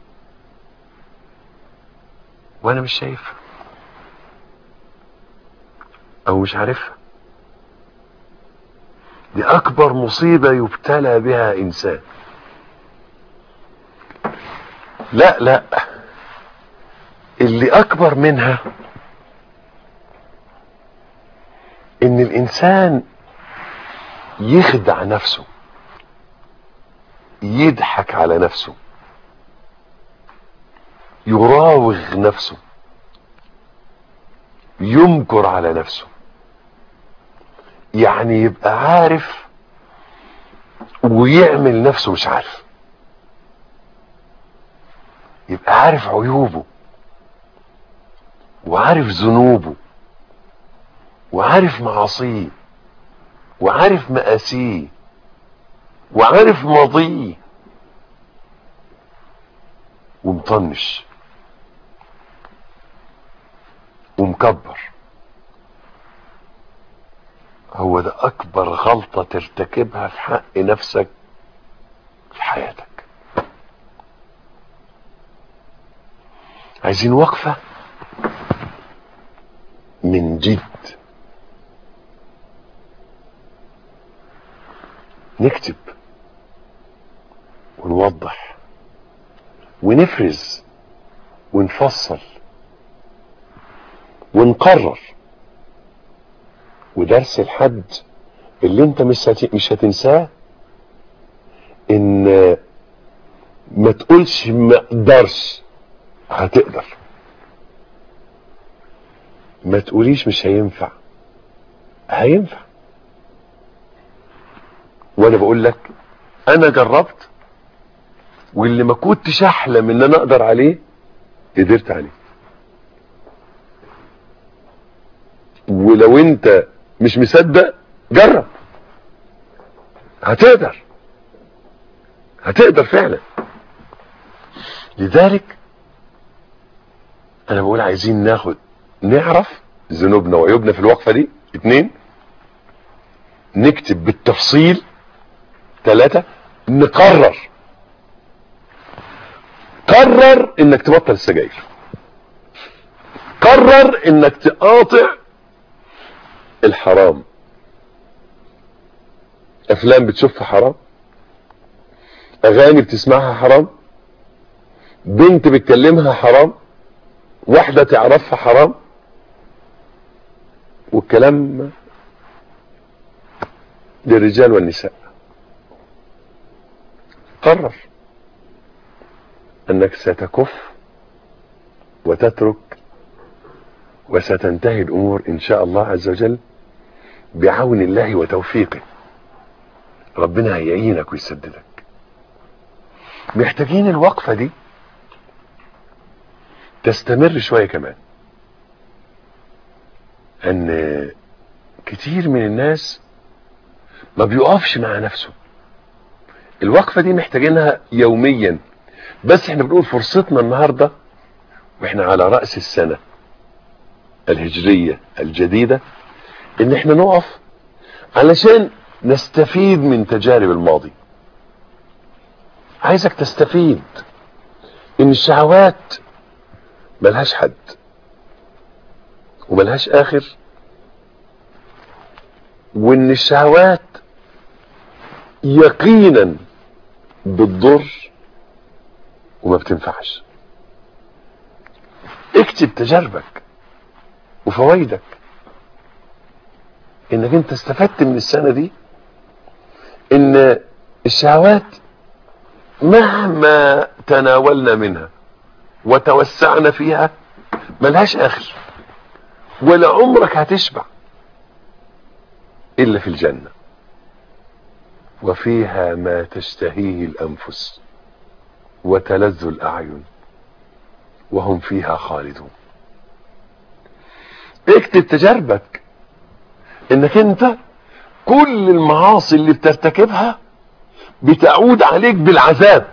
وانا مش شايفها او مش عارفها دي اكبر مصيبة يبتلى بها انسان لا لا اللي اكبر منها ان الانسان يخدع نفسه يضحك على نفسه يراوغ نفسه يمكر على نفسه يعني يبقى عارف ويعمل نفسه مش عارف يبقى عارف عيوبه وعارف ذنوبه وعارف معاصيه وعارف مآسيه وعارف ماضيه ومطنش ومكبر هو ده اكبر غلطة ترتكبها في حق نفسك في حياتك عايزين وقفة من جد نكتب ونوضح ونفرز ونفصل ونقرر ودرس الحد اللي انت مش هت- مش هتنساه ان ما تقولش ما اقدرش هتقدر ما تقوليش مش هينفع هينفع وانا بقول لك انا جربت واللي ما كنتش احلم ان انا اقدر عليه قدرت عليه ولو انت مش مصدق جرب هتقدر هتقدر فعلا لذلك انا بقول عايزين ناخد نعرف ذنوبنا وعيوبنا في الوقفه دي اتنين نكتب بالتفصيل ثلاثة نقرر قرر انك تبطل السجاير قرر انك تقاطع الحرام افلام بتشوفها حرام اغاني بتسمعها حرام بنت بتكلمها حرام واحدة تعرفها حرام والكلام للرجال والنساء قرر انك ستكف وتترك وستنتهي الامور ان شاء الله عز وجل بعون الله وتوفيقه ربنا هيعينك ويسددك محتاجين الوقفة دي تستمر شوية كمان ان كتير من الناس ما بيقفش مع نفسه الوقفة دي محتاجينها يوميا بس احنا بنقول فرصتنا النهاردة واحنا على رأس السنة الهجرية الجديدة ان احنا نقف علشان نستفيد من تجارب الماضي عايزك تستفيد ان الشهوات ملهاش حد وملهاش اخر وان الشهوات يقينا بتضر وما بتنفعش اكتب تجاربك وفوائدك انك انت استفدت من السنة دي ان الشهوات مهما تناولنا منها وتوسعنا فيها ملهاش اخر ولا عمرك هتشبع الا في الجنة وفيها ما تشتهيه الانفس وتلذ الاعين وهم فيها خالدون اكتب تجاربك انك انت كل المعاصي اللي بترتكبها بتعود عليك بالعذاب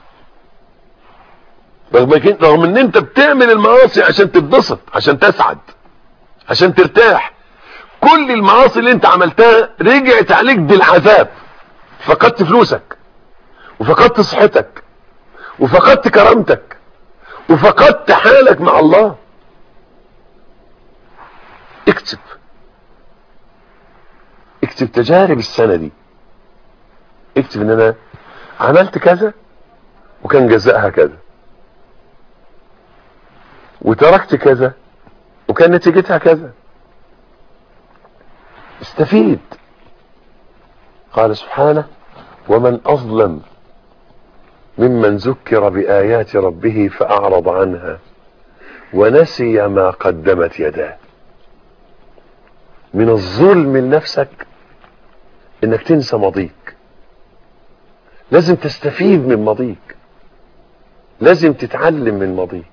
رغم كن- رغم ان انت بتعمل المعاصي عشان تتبسط عشان تسعد عشان ترتاح كل المعاصي اللي انت عملتها رجعت عليك بالعذاب فقدت فلوسك وفقدت صحتك وفقدت كرامتك وفقدت حالك مع الله اكتب اكتب تجارب السنة دي اكتب ان انا عملت كذا وكان جزاءها كذا وتركت كذا وكان نتيجتها كذا استفيد قال سبحانه ومن اظلم ممن ذكر بايات ربه فاعرض عنها ونسي ما قدمت يداه من الظلم لنفسك انك تنسى ماضيك لازم تستفيد من ماضيك لازم تتعلم من ماضيك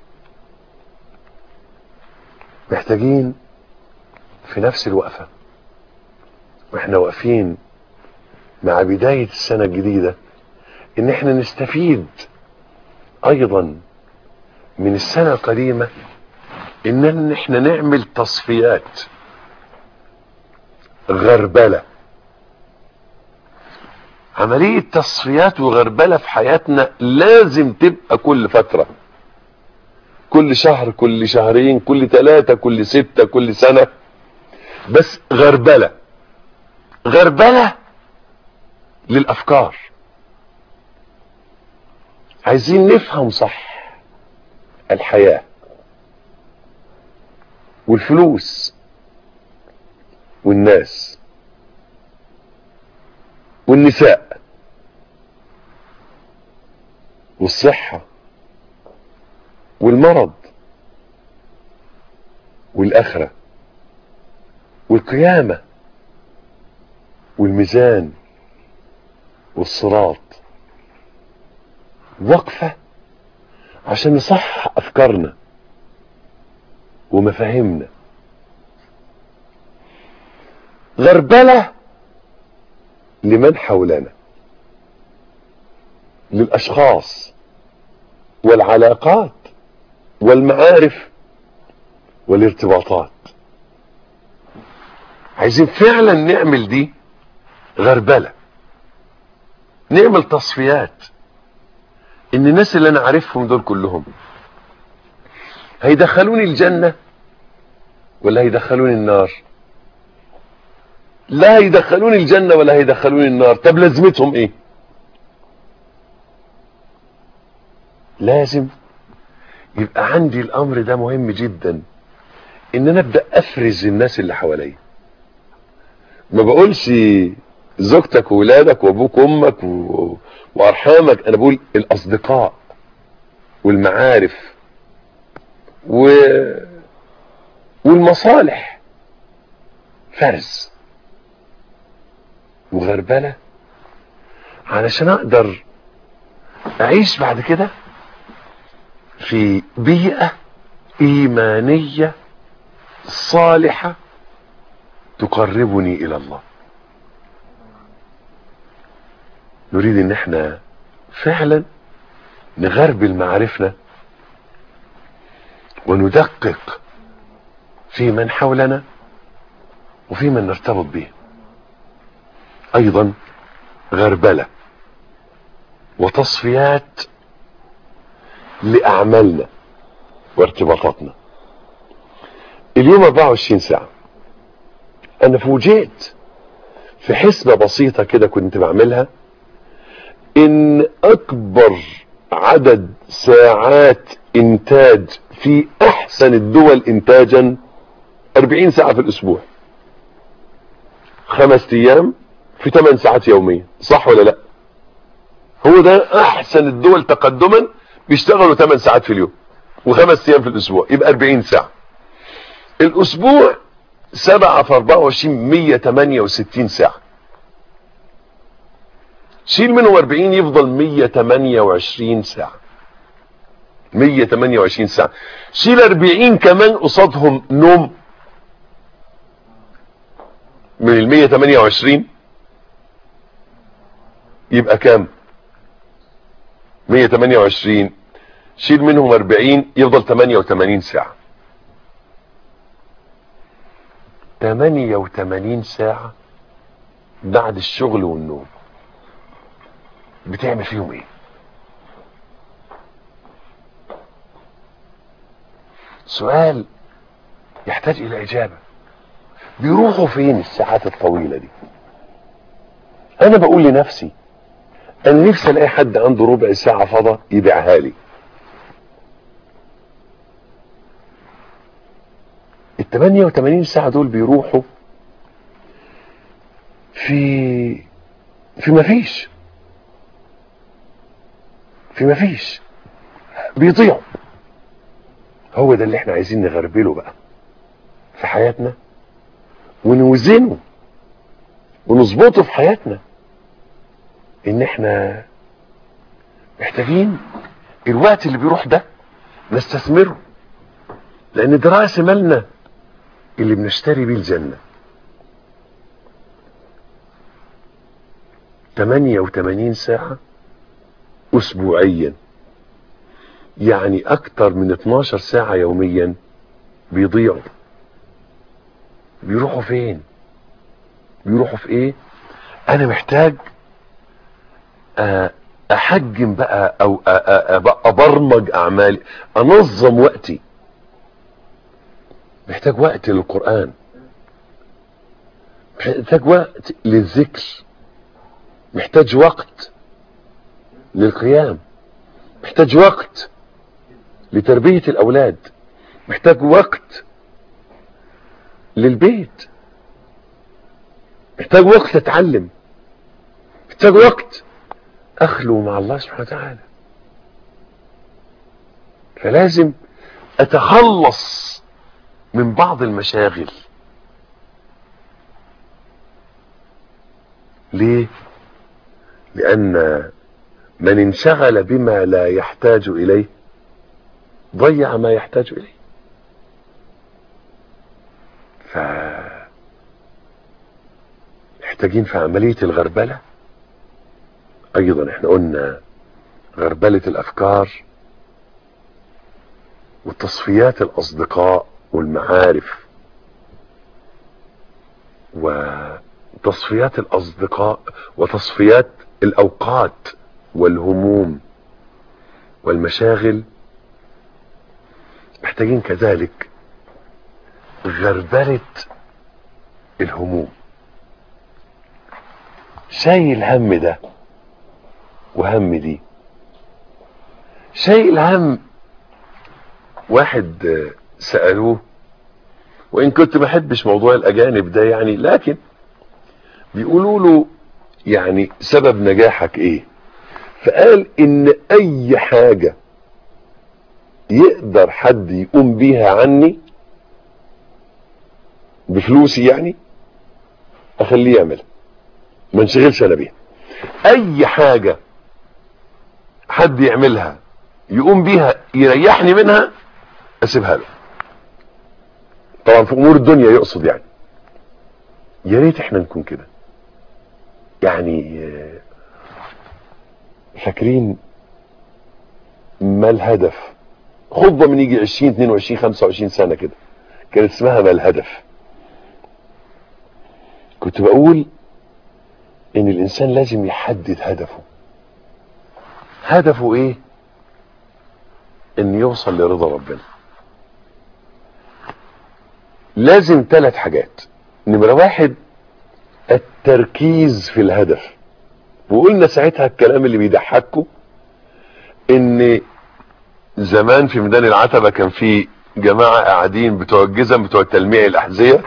محتاجين في نفس الوقفة واحنا واقفين مع بداية السنة الجديدة ان احنا نستفيد ايضا من السنة القديمة ان احنا نعمل تصفيات غربلة عملية تصفيات وغربلة في حياتنا لازم تبقى كل فترة كل شهر كل شهرين كل ثلاثة كل ستة كل سنة بس غربلة غربلة للأفكار عايزين نفهم صح الحياة والفلوس والناس والنساء والصحة والمرض والآخرة والقيامة والميزان والصراط وقفة عشان نصحح أفكارنا ومفاهيمنا غربلة لمن حولنا للأشخاص والعلاقات والمعارف والارتباطات عايزين فعلا نعمل دي غربلة نعمل تصفيات ان الناس اللي انا عارفهم دول كلهم هيدخلوني الجنة ولا هيدخلوني النار لا هيدخلوني الجنة ولا هيدخلوني النار طب لازمتهم ايه لازم يبقى عندي الامر ده مهم جدا ان انا ابدا افرز الناس اللي حواليا ما بقولش زوجتك وولادك وابوك وامك و... وارحامك انا بقول الاصدقاء والمعارف و... والمصالح فرز وغربله علشان اقدر اعيش بعد كده في بيئه ايمانيه صالحه تقربني الى الله نريد ان احنا فعلا نغربل معارفنا وندقق في من حولنا وفي من نرتبط به ايضا غربلة وتصفيات لاعمالنا وارتباطاتنا اليوم 24 ساعة انا فوجئت في حسبة بسيطة كده كنت بعملها ان اكبر عدد ساعات انتاج في احسن الدول انتاجا 40 ساعة في الاسبوع خمس ايام في 8 ساعات يوميا صح ولا لا هو ده احسن الدول تقدما بيشتغلوا 8 ساعات في اليوم وخمس ايام في الاسبوع يبقى 40 ساعة الاسبوع 7 في 24 168 ساعة شيل منهم 40 يفضل 128 ساعة 128 ساعة شيل 40 كمان قصادهم نوم من ال 128 يبقى كام 128 شيل منهم 40 يفضل 88 ساعة 88 ساعة بعد الشغل والنوم بتعمل فيهم ايه سؤال يحتاج الى اجابة بيروحوا فين الساعات الطويلة دي انا بقول لنفسي انا نفسي الاقي حد عنده ربع ساعة فضا يبيعها لي ال 88 ساعة دول بيروحوا في في مفيش في مفيش بيضيعوا هو ده اللي احنا عايزين نغربله بقى في حياتنا ونوزنه ونظبطه في حياتنا ان احنا محتاجين الوقت اللي بيروح ده نستثمره لان ده رأس مالنا اللي بنشتري بيه الجنة 88 ساعة اسبوعيا يعني اكتر من 12 ساعة يوميا بيضيعوا بيروحوا فين بيروحوا في ايه انا محتاج آه، احجم بقى او أ- أ- أ- ابرمج اعمالي انظم وقتي محتاج وقت للقرآن محتاج وقت للذكر محتاج وقت للقيام محتاج وقت لتربية الأولاد محتاج وقت للبيت محتاج وقت أتعلم محتاج وقت أخلو مع الله سبحانه وتعالى فلازم أتخلص من بعض المشاغل ليه لأن من انشغل بما لا يحتاج إليه ضيع ما يحتاج إليه ف محتاجين في عملية الغربلة أيضا احنا قلنا غربلة الأفكار وتصفيات الأصدقاء والمعارف وتصفيات الأصدقاء وتصفيات الأوقات والهموم والمشاغل محتاجين كذلك غربلة الهموم شايل هم ده وهم دي شايل هم واحد آه، سألوه وإن كنت ما بحبش موضوع الأجانب ده يعني لكن بيقولوا له يعني سبب نجاحك إيه فقال إن أي حاجة يقدر حد يقوم بيها عني بفلوسي يعني أخليه يعملها ما انشغلش أنا بيها أي حاجة حد يعملها يقوم بيها يريحني منها اسيبها له طبعا في امور الدنيا يقصد يعني يا ريت احنا نكون كده يعني آه، فاكرين ما الهدف خطبة من يجي 20 22 25 سنة كده كانت اسمها ما الهدف كنت بقول ان الانسان لازم يحدد هدفه هدفه ايه ان يوصل لرضا ربنا لازم ثلاث حاجات نمرة واحد التركيز في الهدف وقلنا ساعتها الكلام اللي بيضحكوا ان زمان في ميدان العتبة كان في جماعة قاعدين بتوع الجزم بتوع تلميع الأحذية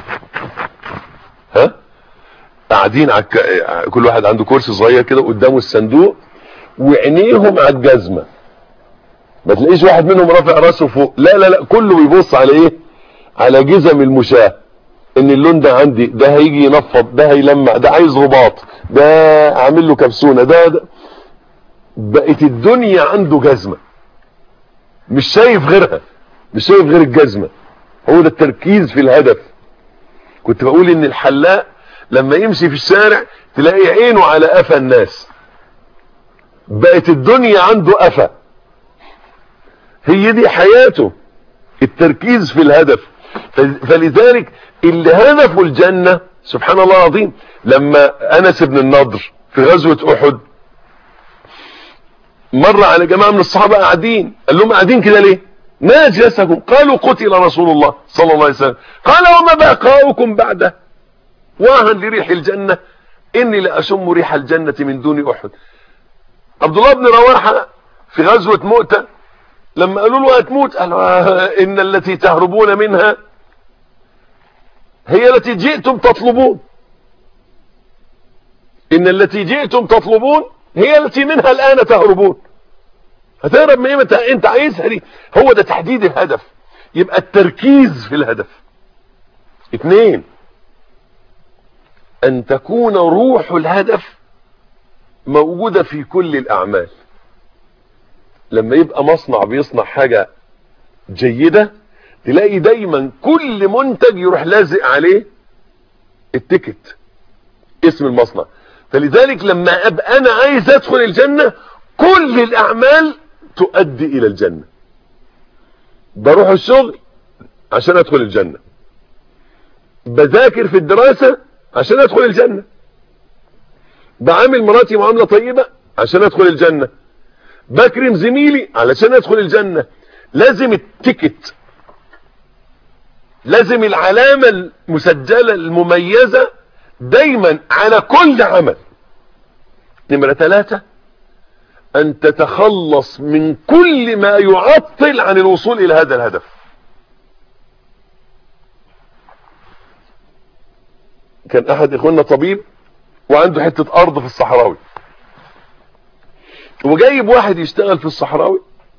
ها قاعدين على الك- كل واحد عنده كرسي صغير كده قدامه الصندوق وعينيهم على الجزمه ما تلاقيش واحد منهم رافع راسه فوق لا لا لا كله بيبص على ايه على جزم المشاة ان اللون ده عندي ده هيجي ينفض ده هيلمع ده عايز رباط ده عامل له كبسونه ده, ده بقت الدنيا عنده جزمه مش شايف غيرها مش شايف غير الجزمه هو ده التركيز في الهدف كنت بقول ان الحلاق لما يمشي في الشارع تلاقي عينه على قفا الناس بقت الدنيا عنده قفا هي دي حياته التركيز في الهدف ف- فلذلك اللي هدفه الجنة سبحان الله العظيم لما أنس بن النضر في غزوة أحد مر على جماعة من الصحابة قاعدين قال لهم قاعدين كده ليه ما أجلسكم قالوا قتل رسول الله صلى الله عليه وسلم قال وما بقاؤكم بعده واها لريح الجنة إني لأشم ريح الجنة من دون أحد عبد الله بن رواحة في غزوة مؤتة لما قالوا له هتموت قال آه، إن التي تهربون منها هي التي جئتم تطلبون إن التي جئتم تطلبون هي التي منها الآن تهربون هتهرب من ايه ما انت انت عايزها دي هو ده تحديد الهدف يبقى التركيز في الهدف اثنين ان تكون روح الهدف موجودة في كل الاعمال لما يبقى مصنع بيصنع حاجة جيدة تلاقي دايما كل منتج يروح لازق عليه التيكت اسم المصنع فلذلك لما ابقى انا عايز ادخل الجنة كل الاعمال تؤدي الى الجنة بروح الشغل عشان ادخل الجنة بذاكر في الدراسة عشان ادخل الجنة بعامل مراتي معاملة طيبة عشان ادخل الجنة بكرم زميلي علشان ادخل الجنة لازم التيكت لازم العلامة المسجلة المميزة دايما على كل عمل نمرة ثلاثة ان تتخلص من كل ما يعطل عن الوصول الى هذا الهدف كان احد اخواننا طبيب وعنده حتة ارض في الصحراوي وجايب واحد يشتغل في الصحراوي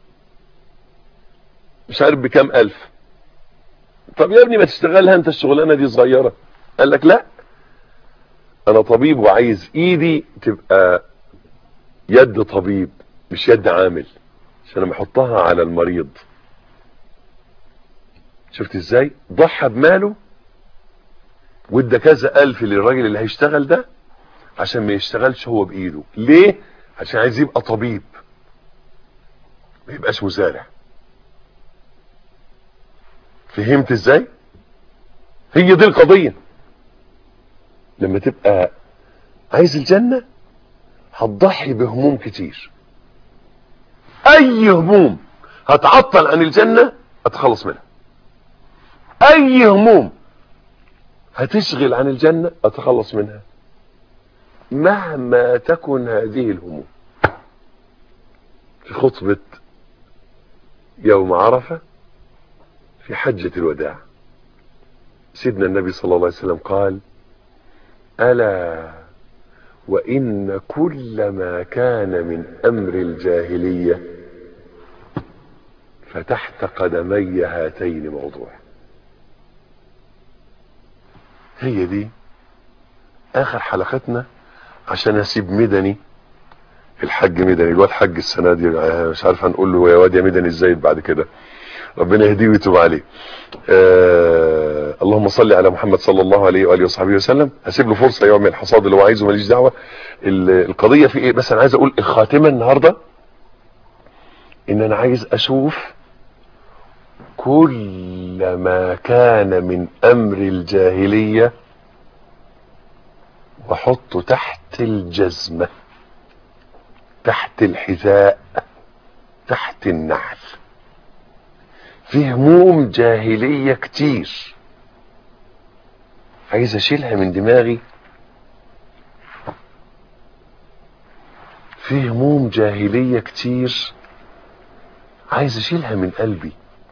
مش عارف بكام الف طب يا ابني ما تشتغلها انت الشغلانة دي صغيرة قال لك لا انا طبيب وعايز ايدي تبقى يد طبيب مش يد عامل عشان لما احطها على المريض شفت ازاي ضحى بماله وادى كذا الف للراجل اللي هيشتغل ده عشان ما يشتغلش هو بايده ليه عشان عايز يبقى طبيب ما يبقاش مزارع فهمت ازاي هي دي القضية لما تبقى عايز الجنة هتضحي بهموم كتير اي هموم هتعطل عن الجنة هتخلص منها اي هموم هتشغل عن الجنة اتخلص منها مهما تكن هذه الهموم في خطبة يوم عرفة في حجة الوداع سيدنا النبي صلى الله عليه وسلم قال ألا وإن كل ما كان من أمر الجاهلية فتحت قدمي هاتين موضوع هي دي آخر حلقتنا عشان أسيب مدني الحج مدني الواد حج السنة دي مش عارف هنقول له يا واد يا مدني ازاي بعد كده ربنا يهديه ويتوب عليه آه اللهم صل على محمد صلى الله عليه واله وصحبه وسلم هسيب له فرصه يعمل الحصاد اللي هو عايزه ماليش دعوه القضيه في ايه بس انا عايز اقول الخاتمه النهارده ان انا عايز اشوف كل ما كان من امر الجاهليه واحطه تحت الجزمه تحت الحذاء تحت النعل في هموم جاهلية كتير عايز اشيلها من دماغي في هموم جاهلية كتير عايز اشيلها من قلبي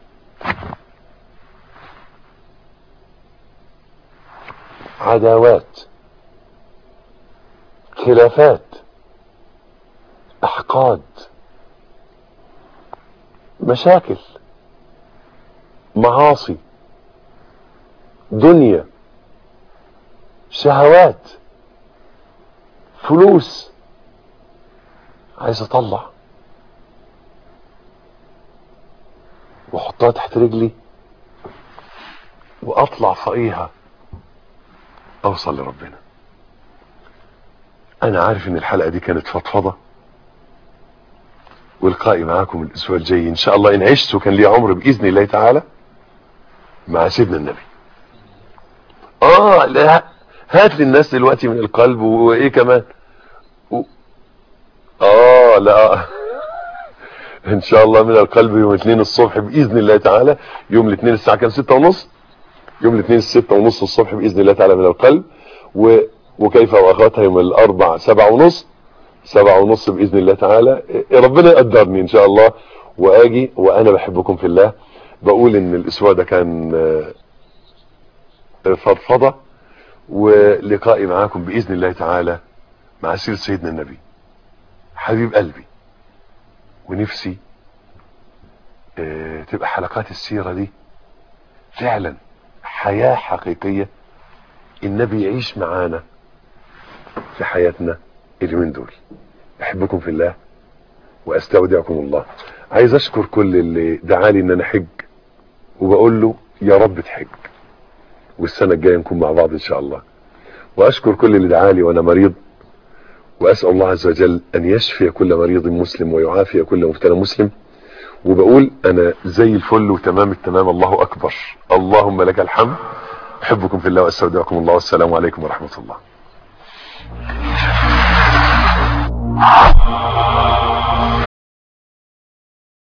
عداوات خلافات احقاد مشاكل معاصي دنيا شهوات فلوس عايز اطلع واحطها تحت رجلي واطلع فوقيها اوصل لربنا انا عارف ان الحلقة دي كانت فضفضة ولقائي معاكم الاسبوع الجاي ان شاء الله ان عشت وكان لي عمر باذن الله تعالى مع سيدنا النبي اه لا هات للناس دلوقتي من القلب وايه كمان و... اه لا ان شاء الله من القلب يوم الاثنين الصبح باذن الله تعالى يوم الاثنين الساعه كام ستة ونص يوم الاثنين الستة ونص الصبح باذن الله تعالى من القلب و... وكيف واخواتها يوم الاربع سبعة ونص سبعة ونص باذن الله تعالى ربنا يقدرني ان شاء الله واجي وانا بحبكم في الله بقول ان الاسبوع ده كان فضفضة ولقائي معاكم باذن الله تعالى مع سيرة سيدنا النبي حبيب قلبي ونفسي تبقى حلقات السيرة دي فعلا حياة حقيقية النبي يعيش معانا في حياتنا اليومين دول بحبكم في الله واستودعكم الله عايز اشكر كل اللي دعالي ان انا حج وبقول له يا رب تحج والسنة الجاية نكون مع بعض ان شاء الله واشكر كل اللي دعالي وانا مريض واسأل الله عز وجل ان يشفي كل مريض مسلم ويعافي كل مبتلى مسلم وبقول انا زي الفل وتمام التمام الله اكبر اللهم لك الحمد احبكم في الله واستودعكم الله والسلام عليكم ورحمة الله الله